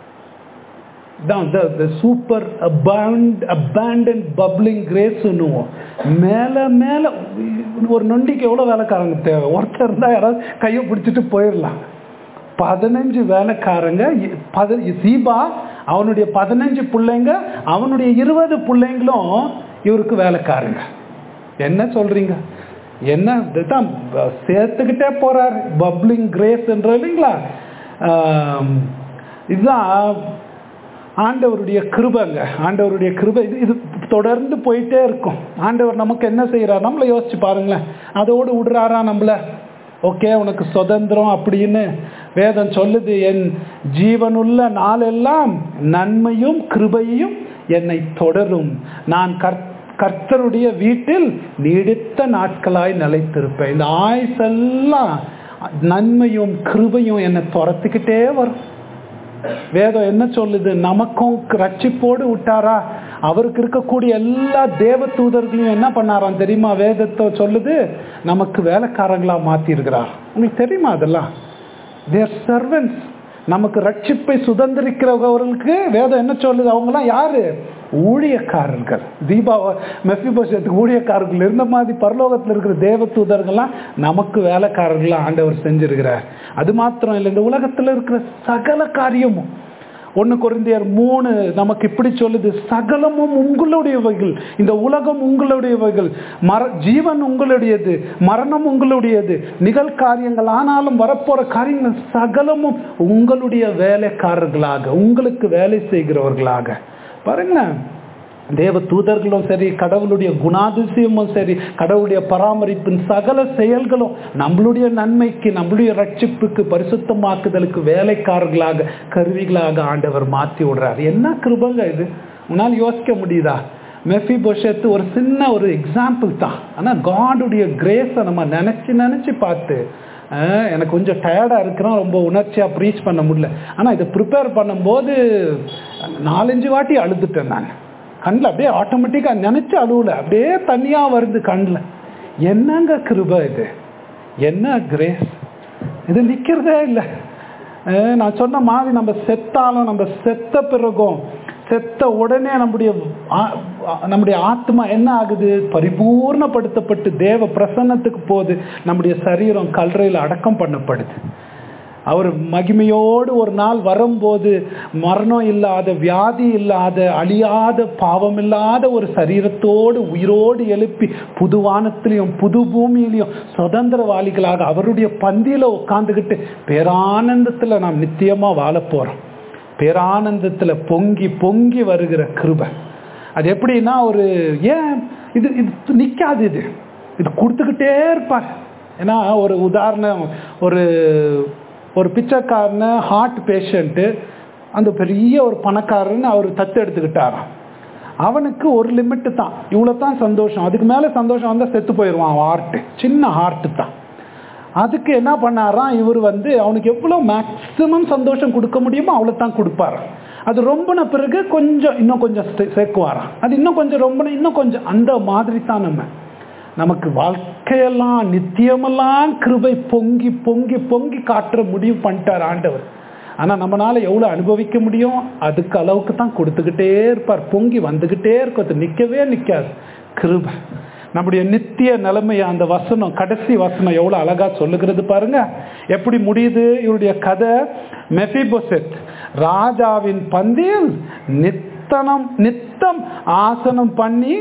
தான் த சூப்பர் அபாண்ட் அபேண்டன் பப்ளிங் கிரேஸ் சொல்லுவோம் மேலே மேலே ஒரு நொண்டிக்கு எவ்வளோ வேலைக்காரங்க தேவை ஒருத்தர் இருந்தால் யாராவது கையை பிடிச்சிட்டு போயிடலாம் பதினஞ்சு வேலைக்காரங்க இ- பத சீபா அவனுடைய பதினஞ்சு பிள்ளைங்க அவனுடைய இருபது பிள்ளைங்களும் இவருக்கு வேலைக்காரங்க என்ன சொல்றீங்க என்ன இதுதான் ப- சேர்த்துக்கிட்டே போறாரு பப்ளிங் கிரேஸ்ன்ற இல்லைங்களா ஆம், இதுதான் ஆண்டவருடைய கிருபைங்க ஆண்டவருடைய கிருபை இது இது தொடர்ந்து போயிட்டே இருக்கும் ஆண்டவர் நமக்கு என்ன செய்யறார் நம்மள யோசிச்சு பாருங்களேன் அதோடு விடுறாரா நம்மள ஓகே உனக்கு சுதந்திரம் அப்படின்னு வேதம் சொல்லுது என் ஜீவனுள்ள நாளெல்லாம் நன்மையும் கிருபையும் என்னை தொடரும் நான் கர்த்த கர்த்தருடைய வீட்டில் நீடித்த நாட்களாய் நிலைத்திருப்பேன் இந்த ஆயுசெல்லாம் நன்மையும் கிருபையும் என்னை துரத்துக்கிட்டே வரும் வேதம் என்ன சொல்லுது நமக்கும் ரட்சிப்போடு விட்டாரா அவருக்கு இருக்கக்கூடிய எல்லா தேவ தூதர்களையும் என்ன பண்ணாராம் தெரியுமா வேதத்தை சொல்லுது நமக்கு வேலைக்காரங்களா மாத்தி இருக்கிறார் உங்களுக்கு தெரியுமா அதெல்லாம் தேர் சர்வன்ஸ் நமக்கு ரட்சிப்பை சுதந்திரிக்கிறவர்களுக்கு வேதம் என்ன சொல்லுது அவங்கலாம் யாரு ஊழியக்காரர்கள் தீபா மெஃபிபோஷத்துக்கு ஊழியக்காரர்கள் இருந்த மாதிரி பரலோகத்தில் இருக்கிற தேவ தூதர்கள்லாம் நமக்கு வேலைக்காரர்களா ஆண்டவர் செஞ்சிருக்கிறார் அது மாத்திரம் இல்லை இந்த உலகத்தில் இருக்கிற சகல காரியமும் ஒன்று குறைந்தியர் மூணு நமக்கு இப்படி சொல்லுது சகலமும் உங்களுடையவைகள் இந்த உலகம் உங்களுடையவைகள் மர ஜீவன் உங்களுடையது மரணம் உங்களுடையது நிகழ்காரியங்கள் ஆனாலும் வரப்போற காரியங்கள் சகலமும் உங்களுடைய வேலைக்காரர்களாக உங்களுக்கு வேலை செய்கிறவர்களாக பாருங்களேன் தேவ தூதர்களும் சரி கடவுளுடைய குணாதிசயமும் சரி கடவுளுடைய பராமரிப்பின் சகல செயல்களும் நம்மளுடைய நன்மைக்கு நம்மளுடைய ரட்சிப்புக்கு பரிசுத்தமாக்குதலுக்கு வேலைக்காரர்களாக கருவிகளாக ஆண்டவர் மாற்றி விடுறார் என்ன கிருபங்க இது உன்னால் யோசிக்க முடியுதா மெஃபி பொஷத்து ஒரு சின்ன ஒரு எக்ஸாம்பிள் தான் ஆனால் காடுடைய கிரேஸை நம்ம நினச்சி நினச்சி பார்த்து அஹ், எனக்கு கொஞ்சம் டயர்டாக இருக்கிறோம் ரொம்ப உணர்ச்சியாக ப்ரீச் பண்ண முடியல ஆனால் இதை ப்ரிப்பேர் பண்ணும்போது நாலஞ்சு வாட்டி அழுதுட்டேன் நான் கண்ணில் அப்படியே ஆட்டோமேட்டிக்காக நினச்சி அழுவல அப்படியே தனியாக வருது கண்ணில் என்னங்க கிருபை இது என்ன கிரேஸ் இது நிற்கிறதே இல்லை அஹ் நான் சொன்ன மாதிரி நம்ம செத்தாலும் நம்ம செத்த பிறகும் செத்த உடனே நம்முடைய ஆ- ஆ- நம்முடைய ஆத்மா என்ன ஆகுது பரிபூர்ணப்படுத்தப்பட்டு தேவ பிரசன்னத்துக்கு போகுது நம்முடைய சரீரம் கல்லறையில் அடக்கம் பண்ணப்படுது அவர் மகிமையோடு ஒரு நாள் வரும்போது மரணம் இல்லாத வியாதி இல்லாத அழியாத பாவம் இல்லாத ஒரு சரீரத்தோடு உயிரோடு எழுப்பி புது வானத்திலையும் புது பூமியிலையும் சுதந்திரவாளிகளாக அவருடைய பந்தியில உட்காந்துக்கிட்டு பேரானந்தத்துல நாம் நித்தியமா வாழப் போறோம் பேரானந்தத்துல பொங்கி பொங்கி வருகிற கிருபை அது எப்படின்னா ஒரு ஏன் இது இது நிக்காது இது இது கொடுத்துக்கிட்டே இருப்பார் ஏன்னா ஒரு உதாரணம் ஒரு ஒரு பிச்சைக்காரன ஹார்ட் பேஷண்ட்டு அந்த பெரிய ஒரு பணக்காரன்னு அவர் தத்து எடுத்துக்கிட்டாராம் அவனுக்கு ஒரு லிமிட்டு தான் இவ்வளோ தான் சந்தோஷம் அதுக்கு மேலே சந்தோஷம் வந்தால் செத்து போயிடுவான் அவன் ஹார்ட்டு சின்ன ஹார்ட்டு தான் அதுக்கு என்ன பண்ணாராம் இவர் வந்து அவனுக்கு எவ்வளோ மேக்ஸிமம் சந்தோஷம் கொடுக்க முடியுமோ அவ்வளோ தான் கொடுப்பாராம் அது ரொம்பின பிறகு கொஞ்சம் இன்னும் கொஞ்சம் சே- சேர்க்குவாராம் அது இன்னும் கொஞ்சம் ரொம்பின இன்னும் கொஞ்சம் அந்த மாதிரி தான் நம்ம நமக்கு வாழ்க்கையெல்லாம் நித்தியமெல்லாம் கிருபை பொங்கி பொங்கி பொங்கி காட்டுற முடிவு பண்ணிட்டார் ஆண்டவர் ஆனால் நம்மளால எவ்வளோ அனுபவிக்க முடியும் அதுக்கு அளவுக்கு தான் கொடுத்துக்கிட்டே இருப்பார் பொங்கி வந்துக்கிட்டே இருக்கும் அது நிற்கவே நிற்காது கிருபை நம்முடைய நித்திய நிலைமையை அந்த வசனம் கடைசி வசனம் எவ்வளோ அழகா சொல்லுகிறது பாருங்க எப்படி முடியுது இவருடைய கதை மெஃபிபொசெத் ராஜாவின் பந்தியில் நித்தனம் நித்தம் ஆசனம் பண்ணி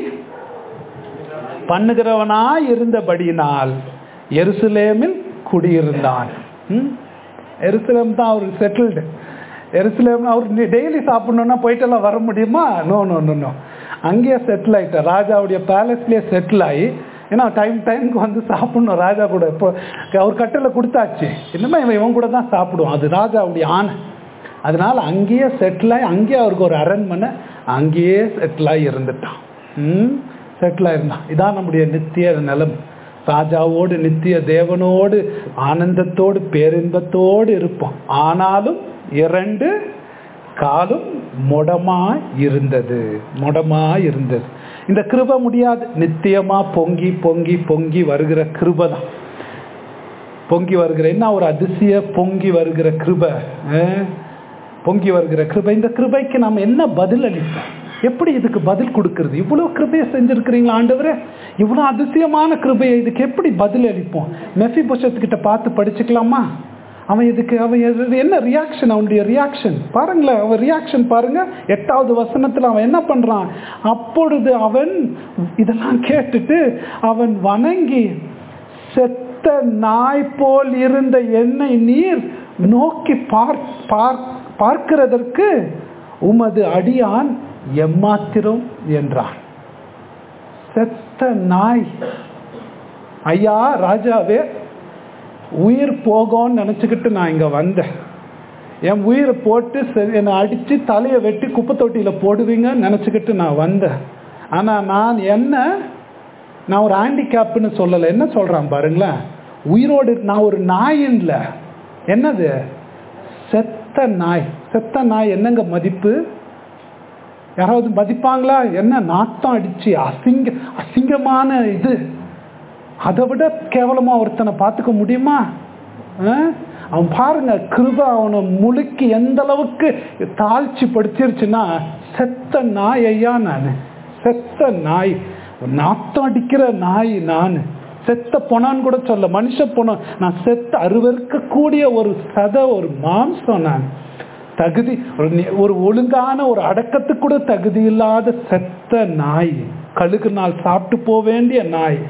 பண்ணுகிறவனாய் இருந்தபடியினால் எருசலேமில் குடியிருந்தான் ம் எருசலேம் தான் அவர் செட்டில்டு எருசலேம் அவர் டெய்லி சாப்பிடணுன்னா போயிட்டெல்லாம் வர முடியுமா நோ நோ நோ நோ அங்கேயே செட்டில் ஆகிட்டார் ராஜாவுடைய பேலஸ்லேயே செட்டில் ஆகி ஏன்னா டைம் டைமுக்கு வந்து சாப்பிடணும் ராஜா கூட இப்போ அவர் கட்டில் கொடுத்தாச்சு இன்னுமே இவன் இவன் கூட தான் சாப்பிடுவான் அது ராஜாவுடைய ஆணை அதனால அங்கேயே செட்டில் ஆகி அங்கேயே அவருக்கு ஒரு அரண்மனை அங்கேயே செட்டில் ஆகி இருந்துட்டான் ம் செட்டில் ஆயிருந்தான் இதான் நம்முடைய நித்திய நிலம் ராஜாவோடு நித்திய தேவனோடு ஆனந்தத்தோடு பேரின்பத்தோடு இருப்போம் ஆனாலும் இரண்டு காலும் முடமா இருந்தது முடமா இருந்தது இந்த கிருப முடியாது நித்தியமா பொங்கி பொங்கி பொங்கி வருகிற கிருப தான் பொங்கி வருகிற என்ன ஒரு அதிசய பொங்கி வருகிற கிருப அஹ்? பொங்கி வருகிற கிருபை இந்த கிருபைக்கு நாம் என்ன பதில் அளிப்போம் எப்படி இதுக்கு பதில் கொடுக்கிறது இவ்வளவு கிருபையை செஞ்சிருக்கிறீங்களா ஆண்டவரே இவ்வளவு அதிசயமான கிருபையை இதுக்கு எப்படி பதில் அளிப்போம் மெஃபி கிட்ட பார்த்து படிச்சுக்கலாமா அவன் இதுக்கு அவன் எது- என்ன ரியாக்ஷன் அவனுடைய ரியாக்ஷன் பாருங்களேன் அவன் ரியாக்ஷன் பாருங்க எட்டாவது வசனத்துல அவன் என்ன பண்றான் அப்பொழுது அவன் இதெல்லாம் கேட்டுட்டு அவன் வணங்கி செத்த நாய் போல் இருந்த என்னை நீர் நோக்கி பார் பார்- பார்க்கிறதற்கு உமது அடியான் எம்மாத்திரம் என்றான் செத்த நாய் ஐயா ராஜாவே உயிர் போகும்னு நினச்சிக்கிட்டு நான் இங்கே வந்தேன் என் உயிரை போட்டு சரி என்னை அடித்து தலையை வெட்டி குப்பை தொட்டியில் போடுவீங்கன்னு நினச்சிக்கிட்டு நான் வந்தேன் ஆனால் நான் என்ன நான் ஒரு ஹேண்டிகேப்னு சொல்லலை என்ன சொல்கிறான் பாருங்களேன் உயிரோடு நான் ஒரு நாயின்ல என்னது செத்த நாய் செத்த நாய் என்னங்க மதிப்பு யாராவது மதிப்பாங்களா என்ன நாட்டம் அடிச்சு அசிங்க அசிங்கமான இது அதை விட கேவலமா ஒருத்தனை பார்த்துக்க முடியுமா ஆ? அவன் பாருங்க கிருப அவனை முழுக்கி எந்த அளவுக்கு தாழ்ச்சி படுத்திருச்சுன்னா செத்த நாய் ஐயா நான் செத்த நாய் நாத்தம் அடிக்கிற நாய் நான் செத்த பொணான்னு கூட சொல்ல மனுஷ பொணம் நான் செத்த அருவருக்கக்கூடிய ஒரு சத ஒரு மாம்சம் நான் தகுதி ஒரு நி- ஒரு ஒழுங்கான ஒரு அடக்கத்துக்கு கூட தகுதி இல்லாத செத்த நாய் கழுகு நாள் சாப்பிட்டு போக வேண்டிய நாய்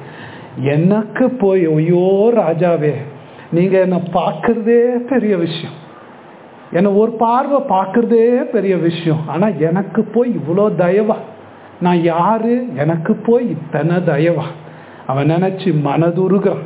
எனக்கு போய் ஐயோ ராஜாவே நீங்க என்ன பார்க்கறதே பெரிய விஷயம் என்னை ஒரு பார்வை பார்க்கறதே பெரிய விஷயம் ஆனா எனக்கு போய் இவ்வளோ தயவா நான் யாரு எனக்கு போய் இத்தனை தயவா அவன் நினைச்சு மனதுருகிறான்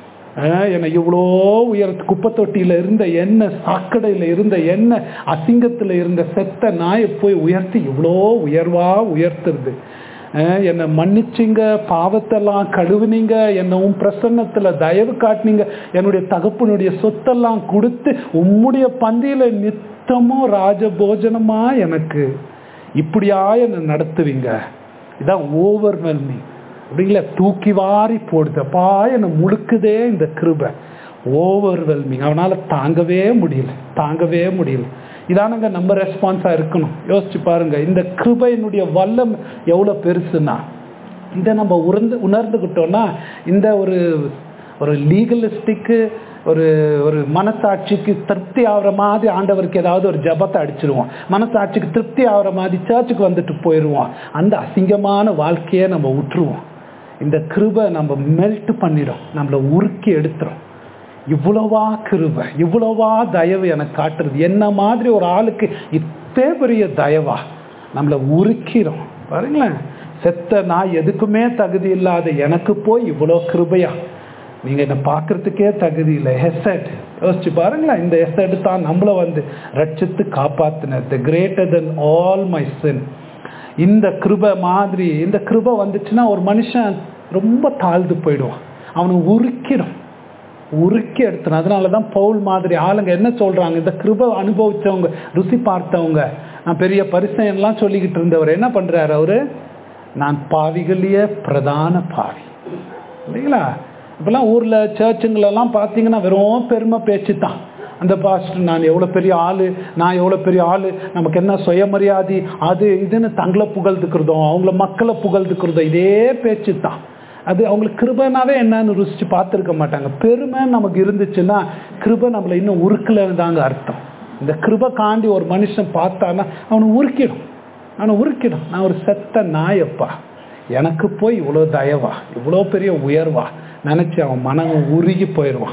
ஆஹ் என்னை இவ்வளோ உயரத்து குப்பை தொட்டியில இருந்த எண்ணெய் சாக்கடையில் இருந்த எண்ணெய் அசிங்கத்தில் இருந்த செத்த நாயை போய் உயர்த்தி இவ்வளோ உயர்வா உயர்த்துறது ஆஹ் என்னை மன்னிச்சிங்க பாவத்தெல்லாம் கழுவுனீங்க என்னை உன் பிரசன்னத்தில் தயவு காட்டினீங்க என்னுடைய தகப்பனுடைய சொத்தெல்லாம் கொடுத்து உம்முடைய பந்தியில நித்தமும் ராஜபோஜனமா எனக்கு இப்படியா என்னை நடத்துவீங்க இதான் ஓவர்வெல்மிங் அப்படிங்களா தூக்கி வாரி போடுது அப்பா என்னை முழுக்குதே இந்த கிருபை ஓவர்வெல்மிங் அவனால தாங்கவே முடியல தாங்கவே முடியல இதானங்க நம்ம ரெஸ்பான்ஸாக இருக்கணும் யோசிச்சு பாருங்க இந்த கிருபையினுடைய வல்லம் எவ்வளோ பெருசுன்னா இதை நம்ம உணர்ந்து உணர்ந்துக்கிட்டோம்னா இந்த ஒரு ஒரு லீகலிஸ்டிக்கு ஒரு ஒரு மனசாட்சிக்கு திருப்தி ஆகிற மாதிரி ஆண்டவருக்கு ஏதாவது ஒரு ஜபத்தை அடிச்சிருவோம் மனசாட்சிக்கு திருப்தி ஆகிற மாதிரி சர்ச்சுக்கு வந்துட்டு போயிடுவோம் அந்த அசிங்கமான வாழ்க்கையை நம்ம விட்டுருவோம் இந்த கிருபை நம்ம மெல்ட் பண்ணிடும் நம்மளை உருக்கி எடுத்துரும் இவ்வளவா கிருபை இவ்வளவா தயவு எனக்கு காட்டுறது என்ன மாதிரி ஒரு ஆளுக்கு இத்தே பெரிய தயவா நம்மளை உருக்கிறோம் பாருங்களேன் செத்த நான் எதுக்குமே தகுதி இல்லாத எனக்கு போய் இவ்வளோ கிருபையா நீங்க என்ன பார்க்கறதுக்கே தகுதி இல்லை ஹெசட் யோசிச்சு பாருங்களேன் இந்த ஹெசட் தான் நம்மளை வந்து ரட்சித்து காப்பாத்தினது the greater then all my sin இந்த கிருபை மாதிரி இந்த கிருபை வந்துச்சுன்னா ஒரு மனுஷன் ரொம்ப தாழ்ந்து போயிடுவான் அவனை உருக்கிடும் உருக்கி எடுத்துரும் அதனால தான் பவுல் மாதிரி ஆளுங்க என்ன சொல்றாங்க இந்த கிருபை அனுபவிச்சவங்க ருசி பார்த்தவங்க நான் பெரிய பரிசையெல்லாம் சொல்லிக்கிட்டு இருந்தவர் என்ன பண்றாரு அவரு நான் பாவிகளையே பிரதான பாவி இல்லைங்களா இப்பெல்லாம் ஊர்ல சர்ச்சுங்களெல்லாம் பார்த்தீங்கன்னா வெறும் பெருமை பேச்சு தான் அந்த பாஸ்டர் நான் எவ்வளோ பெரிய ஆளு நான் எவ்வளோ பெரிய ஆளு நமக்கு என்ன சுயமரியாதை அது இதுன்னு தங்களை புகழ்ந்துக்கிறதும் அவங்கள மக்களை புகழ்ந்துக்கிறதும் இதே பேச்சு தான் அது அவங்களுக்கு கிருபைனாவே என்னன்னு ருசிச்சு பார்த்துருக்க மாட்டாங்க பெருமை நமக்கு இருந்துச்சுன்னா கிருபை நம்மளை இன்னும் உருக்கலன்னு தாங்க அர்த்தம் இந்த கிருபை காண்டி ஒரு மனுஷன் பார்த்தானா அவனை உருக்கிடும் அவனை உருக்கிடும் நான் ஒரு செத்த நாயப்பா எனக்கு போய் இவ்வளோ தயவா இவ்வளோ பெரிய உயர்வா நினச்சி அவன் மனம் உருகி போயிடுவான்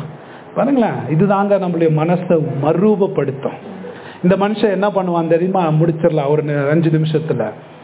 பாருங்களேன் இதுதாங்க நம்மளுடைய மனசை மறுரூபப்படுத்தும் இந்த மனுஷன் என்ன பண்ணுவான் தெரியுமா முடிச்சிடலாம் ஒரு நி- அஞ்சு நிமிஷத்துல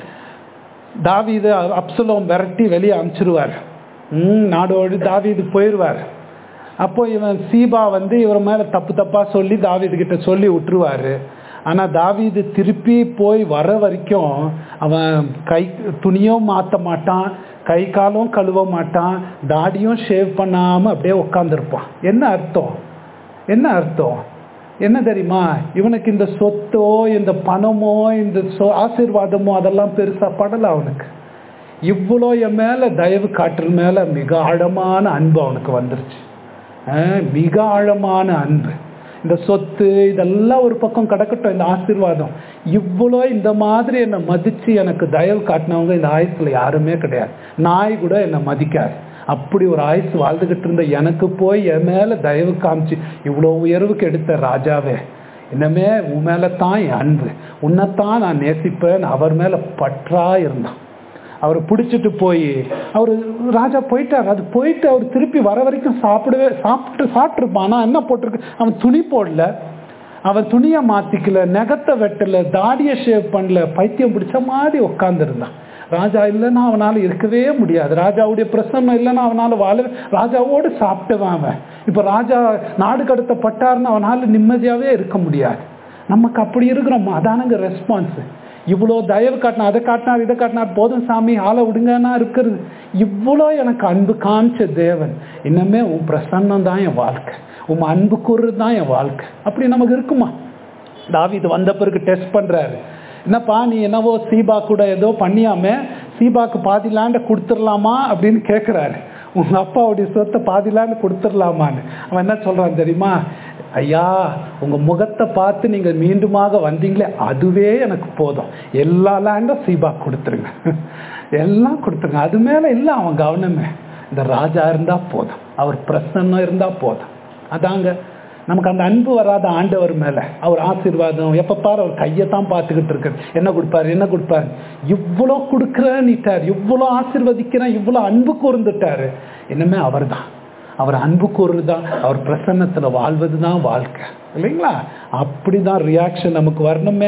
தாவீது அப்சலோம் விரட்டி வெளியே அனுப்பிச்சிருவார் ம் நாடோடு தாவீது போயிடுவார் அப்போ இவன் சீபா வந்து இவர் மேல தப்பு தப்பா சொல்லி தாவீது கிட்ட சொல்லி விட்டுருவாரு ஆனா தாவீது திருப்பி போய் வர வரைக்கும் அவன் கை துணியும் மாத்த மாட்டான் கை காலும் கழுவ மாட்டான் தாடியும் ஷேவ் பண்ணாம அப்படியே உட்காந்துருப்பான் என்ன அர்த்தம் என்ன அர்த்தம் என்ன தெரியுமா இவனுக்கு இந்த சொத்தோ இந்த பணமோ இந்த சொ ஆசீர்வாதமோ அதெல்லாம் பெருசா படல அவனுக்கு இவ்வளோ என் மேல தயவு காட்டுற மேல மிக ஆழமான அன்பு அவனுக்கு வந்துருச்சு அஹ் மிக ஆழமான அன்பு இந்த சொத்து இதெல்லாம் ஒரு பக்கம் கிடக்கட்டும் இந்த ஆசீர்வாதம் இவ்வளோ இந்த மாதிரி என்னை மதிச்சு எனக்கு தயவு காட்டினவங்க இந்த ஆயுசுல யாருமே கிடையாது நாய் கூட என்னை மதிக்காது அப்படி ஒரு ஆயுசு வாழ்ந்துகிட்டு இருந்த எனக்கு போய் என் மேல தயவு காமிச்சு இவ்வளோ உயர்வுக்கு எடுத்த ராஜாவே இன்னமே உன் மேல தான் என் அன்பு உன்னைத்தான் நான் நேசிப்பேன் அவர் மேல பற்றா இருந்தான் அவர் பிடிச்சிட்டு போய் அவர் ராஜா போயிட்டார் அது போயிட்டு அவர் திருப்பி வர வரைக்கும் சாப்பிடவே சாப்பிட்டு சாப்பிட்ருப்பான் ஆனால் என்ன போட்டிருக்கு அவன் துணி போடல அவன் துணியை மாத்திக்கல நகத்தை வெட்டல தாடியை ஷேவ் பண்ணல பைத்தியம் பிடிச்ச மாதிரி உட்காந்துருந்தான் ராஜா இல்லைன்னா அவனால இருக்கவே முடியாது ராஜாவுடைய பிரசன்னம் இல்லைன்னா அவனால வாழ ராஜாவோடு சாப்பிட்டவன் அவன் இப்போ ராஜா நாடு கடத்தப்பட்டாருன்னு அவனால நிம்மதியாவே இருக்க முடியாது நமக்கு அப்படி இருக்கிறோம் அதானுங்க ரெஸ்பான்ஸ் இவ்வளோ தயவு காட்டினா அதை காட்டினார் இதை காட்டினார் போதும் சாமி ஆளை விடுங்கன்னா இருக்கிறது இவ்வளோ எனக்கு அன்பு காமிச்ச தேவன் இன்னமே உன் பிரசன்னம் தான் என் வாழ்க்கை உன் அன்பு கூறுறது தான் என் வாழ்க்கை அப்படி நமக்கு இருக்குமா தாவீது வந்த பிறகு டெஸ்ட் பண்றாரு என்னப்பா நீ என்னவோ சீபா கூட ஏதோ பண்ணியாம சீபாக்கு பாதி லேண்டை கொடுத்துடலாமா அப்படின்னு கேட்குறாரு உங்க அப்பாவுடைய சொத்தை பாதி லேண்டை கொடுத்துடலாமான்னு அவன் என்ன சொல்றான் தெரியுமா ஐயா உங்க முகத்தை பார்த்து நீங்க மீண்டுமாக வந்தீங்களே அதுவே எனக்கு போதும் எல்லா லேண்டும் சீபா கொடுத்துருங்க எல்லாம் கொடுத்துருங்க அது மேல இல்லை அவன் கவனமே இந்த ராஜா இருந்தா போதும் அவர் பிரசன்னம் இருந்தா போதும் அதாங்க நமக்கு அந்த அன்பு வராத ஆண்டவர் மேல அவர் ஆசீர்வாதம் எப்ப பாரு அவர் கையை தான் பார்த்துக்கிட்டு இருக்காரு என்ன கொடுப்பாரு என்ன கொடுப்பாரு இவ்வளோ கொடுக்குறேன்னுட்டார் இவ்வளோ ஆசீர்வதிக்கிறேன் இவ்வளோ அன்பு கூர்ந்துட்டாரு இன்னுமே அவர் தான் அவர் அன்பு கூறுறது தான் அவர் பிரசன்னத்துல வாழ்வது தான் வாழ்க்கை இல்லைங்களா அப்படிதான் ரியாக்ஷன் நமக்கு வரணுமே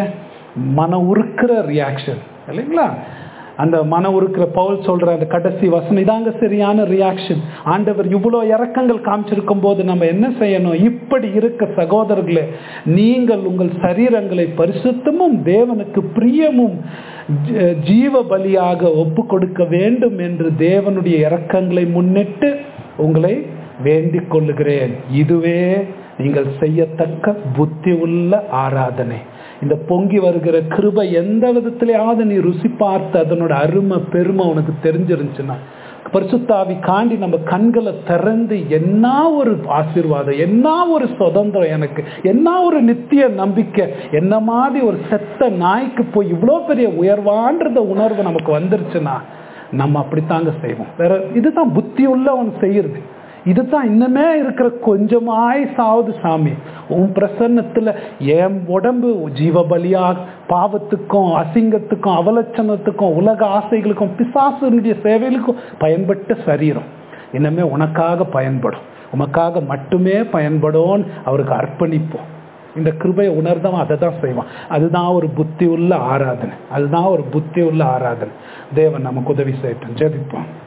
மன உருக்கிற ரியாக்ஷன் இல்லைங்களா அந்த மன உருக்கிற பவுல் சொல்ற அந்த கடைசி வசனம் இதாங்க சரியான ரியாக்ஷன் ஆண்டவர் இவ்வளோ இறக்கங்கள் காமிச்சிருக்கும் போது நம்ம என்ன செய்யணும் இப்படி இருக்க சகோதரர்களே நீங்கள் உங்கள் சரீரங்களை பரிசுத்தமும் தேவனுக்கு பிரியமும் ஜ- ஜீவ பலியாக ஒப்பு கொடுக்க வேண்டும் என்று தேவனுடைய இறக்கங்களை முன்னிட்டு உங்களை வேண்டிக் கொள்ளுகிறேன் இதுவே நீங்கள் செய்யத்தக்க புத்தி உள்ள ஆராதனை இந்த பொங்கி வருகிற கிருபை எந்த விதத்திலேயாவது நீ ருசி பார்த்து அதனோட அருமை பெருமை உனக்கு தெரிஞ்சிருந்துச்சுன்னா பரிசுத்தாவி காண்டி நம்ம கண்களை திறந்து என்ன ஒரு ஆசீர்வாதம் என்ன ஒரு சுதந்திரம் எனக்கு என்ன ஒரு நித்திய நம்பிக்கை என்ன மாதிரி ஒரு செத்த நாய்க்கு போய் இவ்வளோ பெரிய உயர்வான்றத உணர்வு நமக்கு வந்துருச்சுன்னா நம்ம அப்படித்தாங்க செய்வோம் வேற இதுதான் புத்தி உள்ளவன் செய்யறது இதுதான் இன்னமே இருக்கிற கொஞ்சமாய் சாவுது சாமி உன் பிரசன்னத்துல என் உடம்பு ஜீவபலியா பாவத்துக்கும் அசிங்கத்துக்கும் அவலட்சணத்துக்கும் உலக ஆசைகளுக்கும் பிசாசுடைய சேவைகளுக்கும் பயன்பட்ட சரீரம் இன்னமே உனக்காக பயன்படும் உனக்காக மட்டுமே பயன்படும் அவருக்கு அர்ப்பணிப்போம் இந்த கிருபையை உணர்ந்தவன் அதை தான் செய்வான் அதுதான் ஒரு புத்தி உள்ள ஆராதனை அதுதான் ஒரு புத்தி உள்ள ஆராதனை தேவன் நமக்கு உதவி செய்யட்டும் ஜெபிப்போம்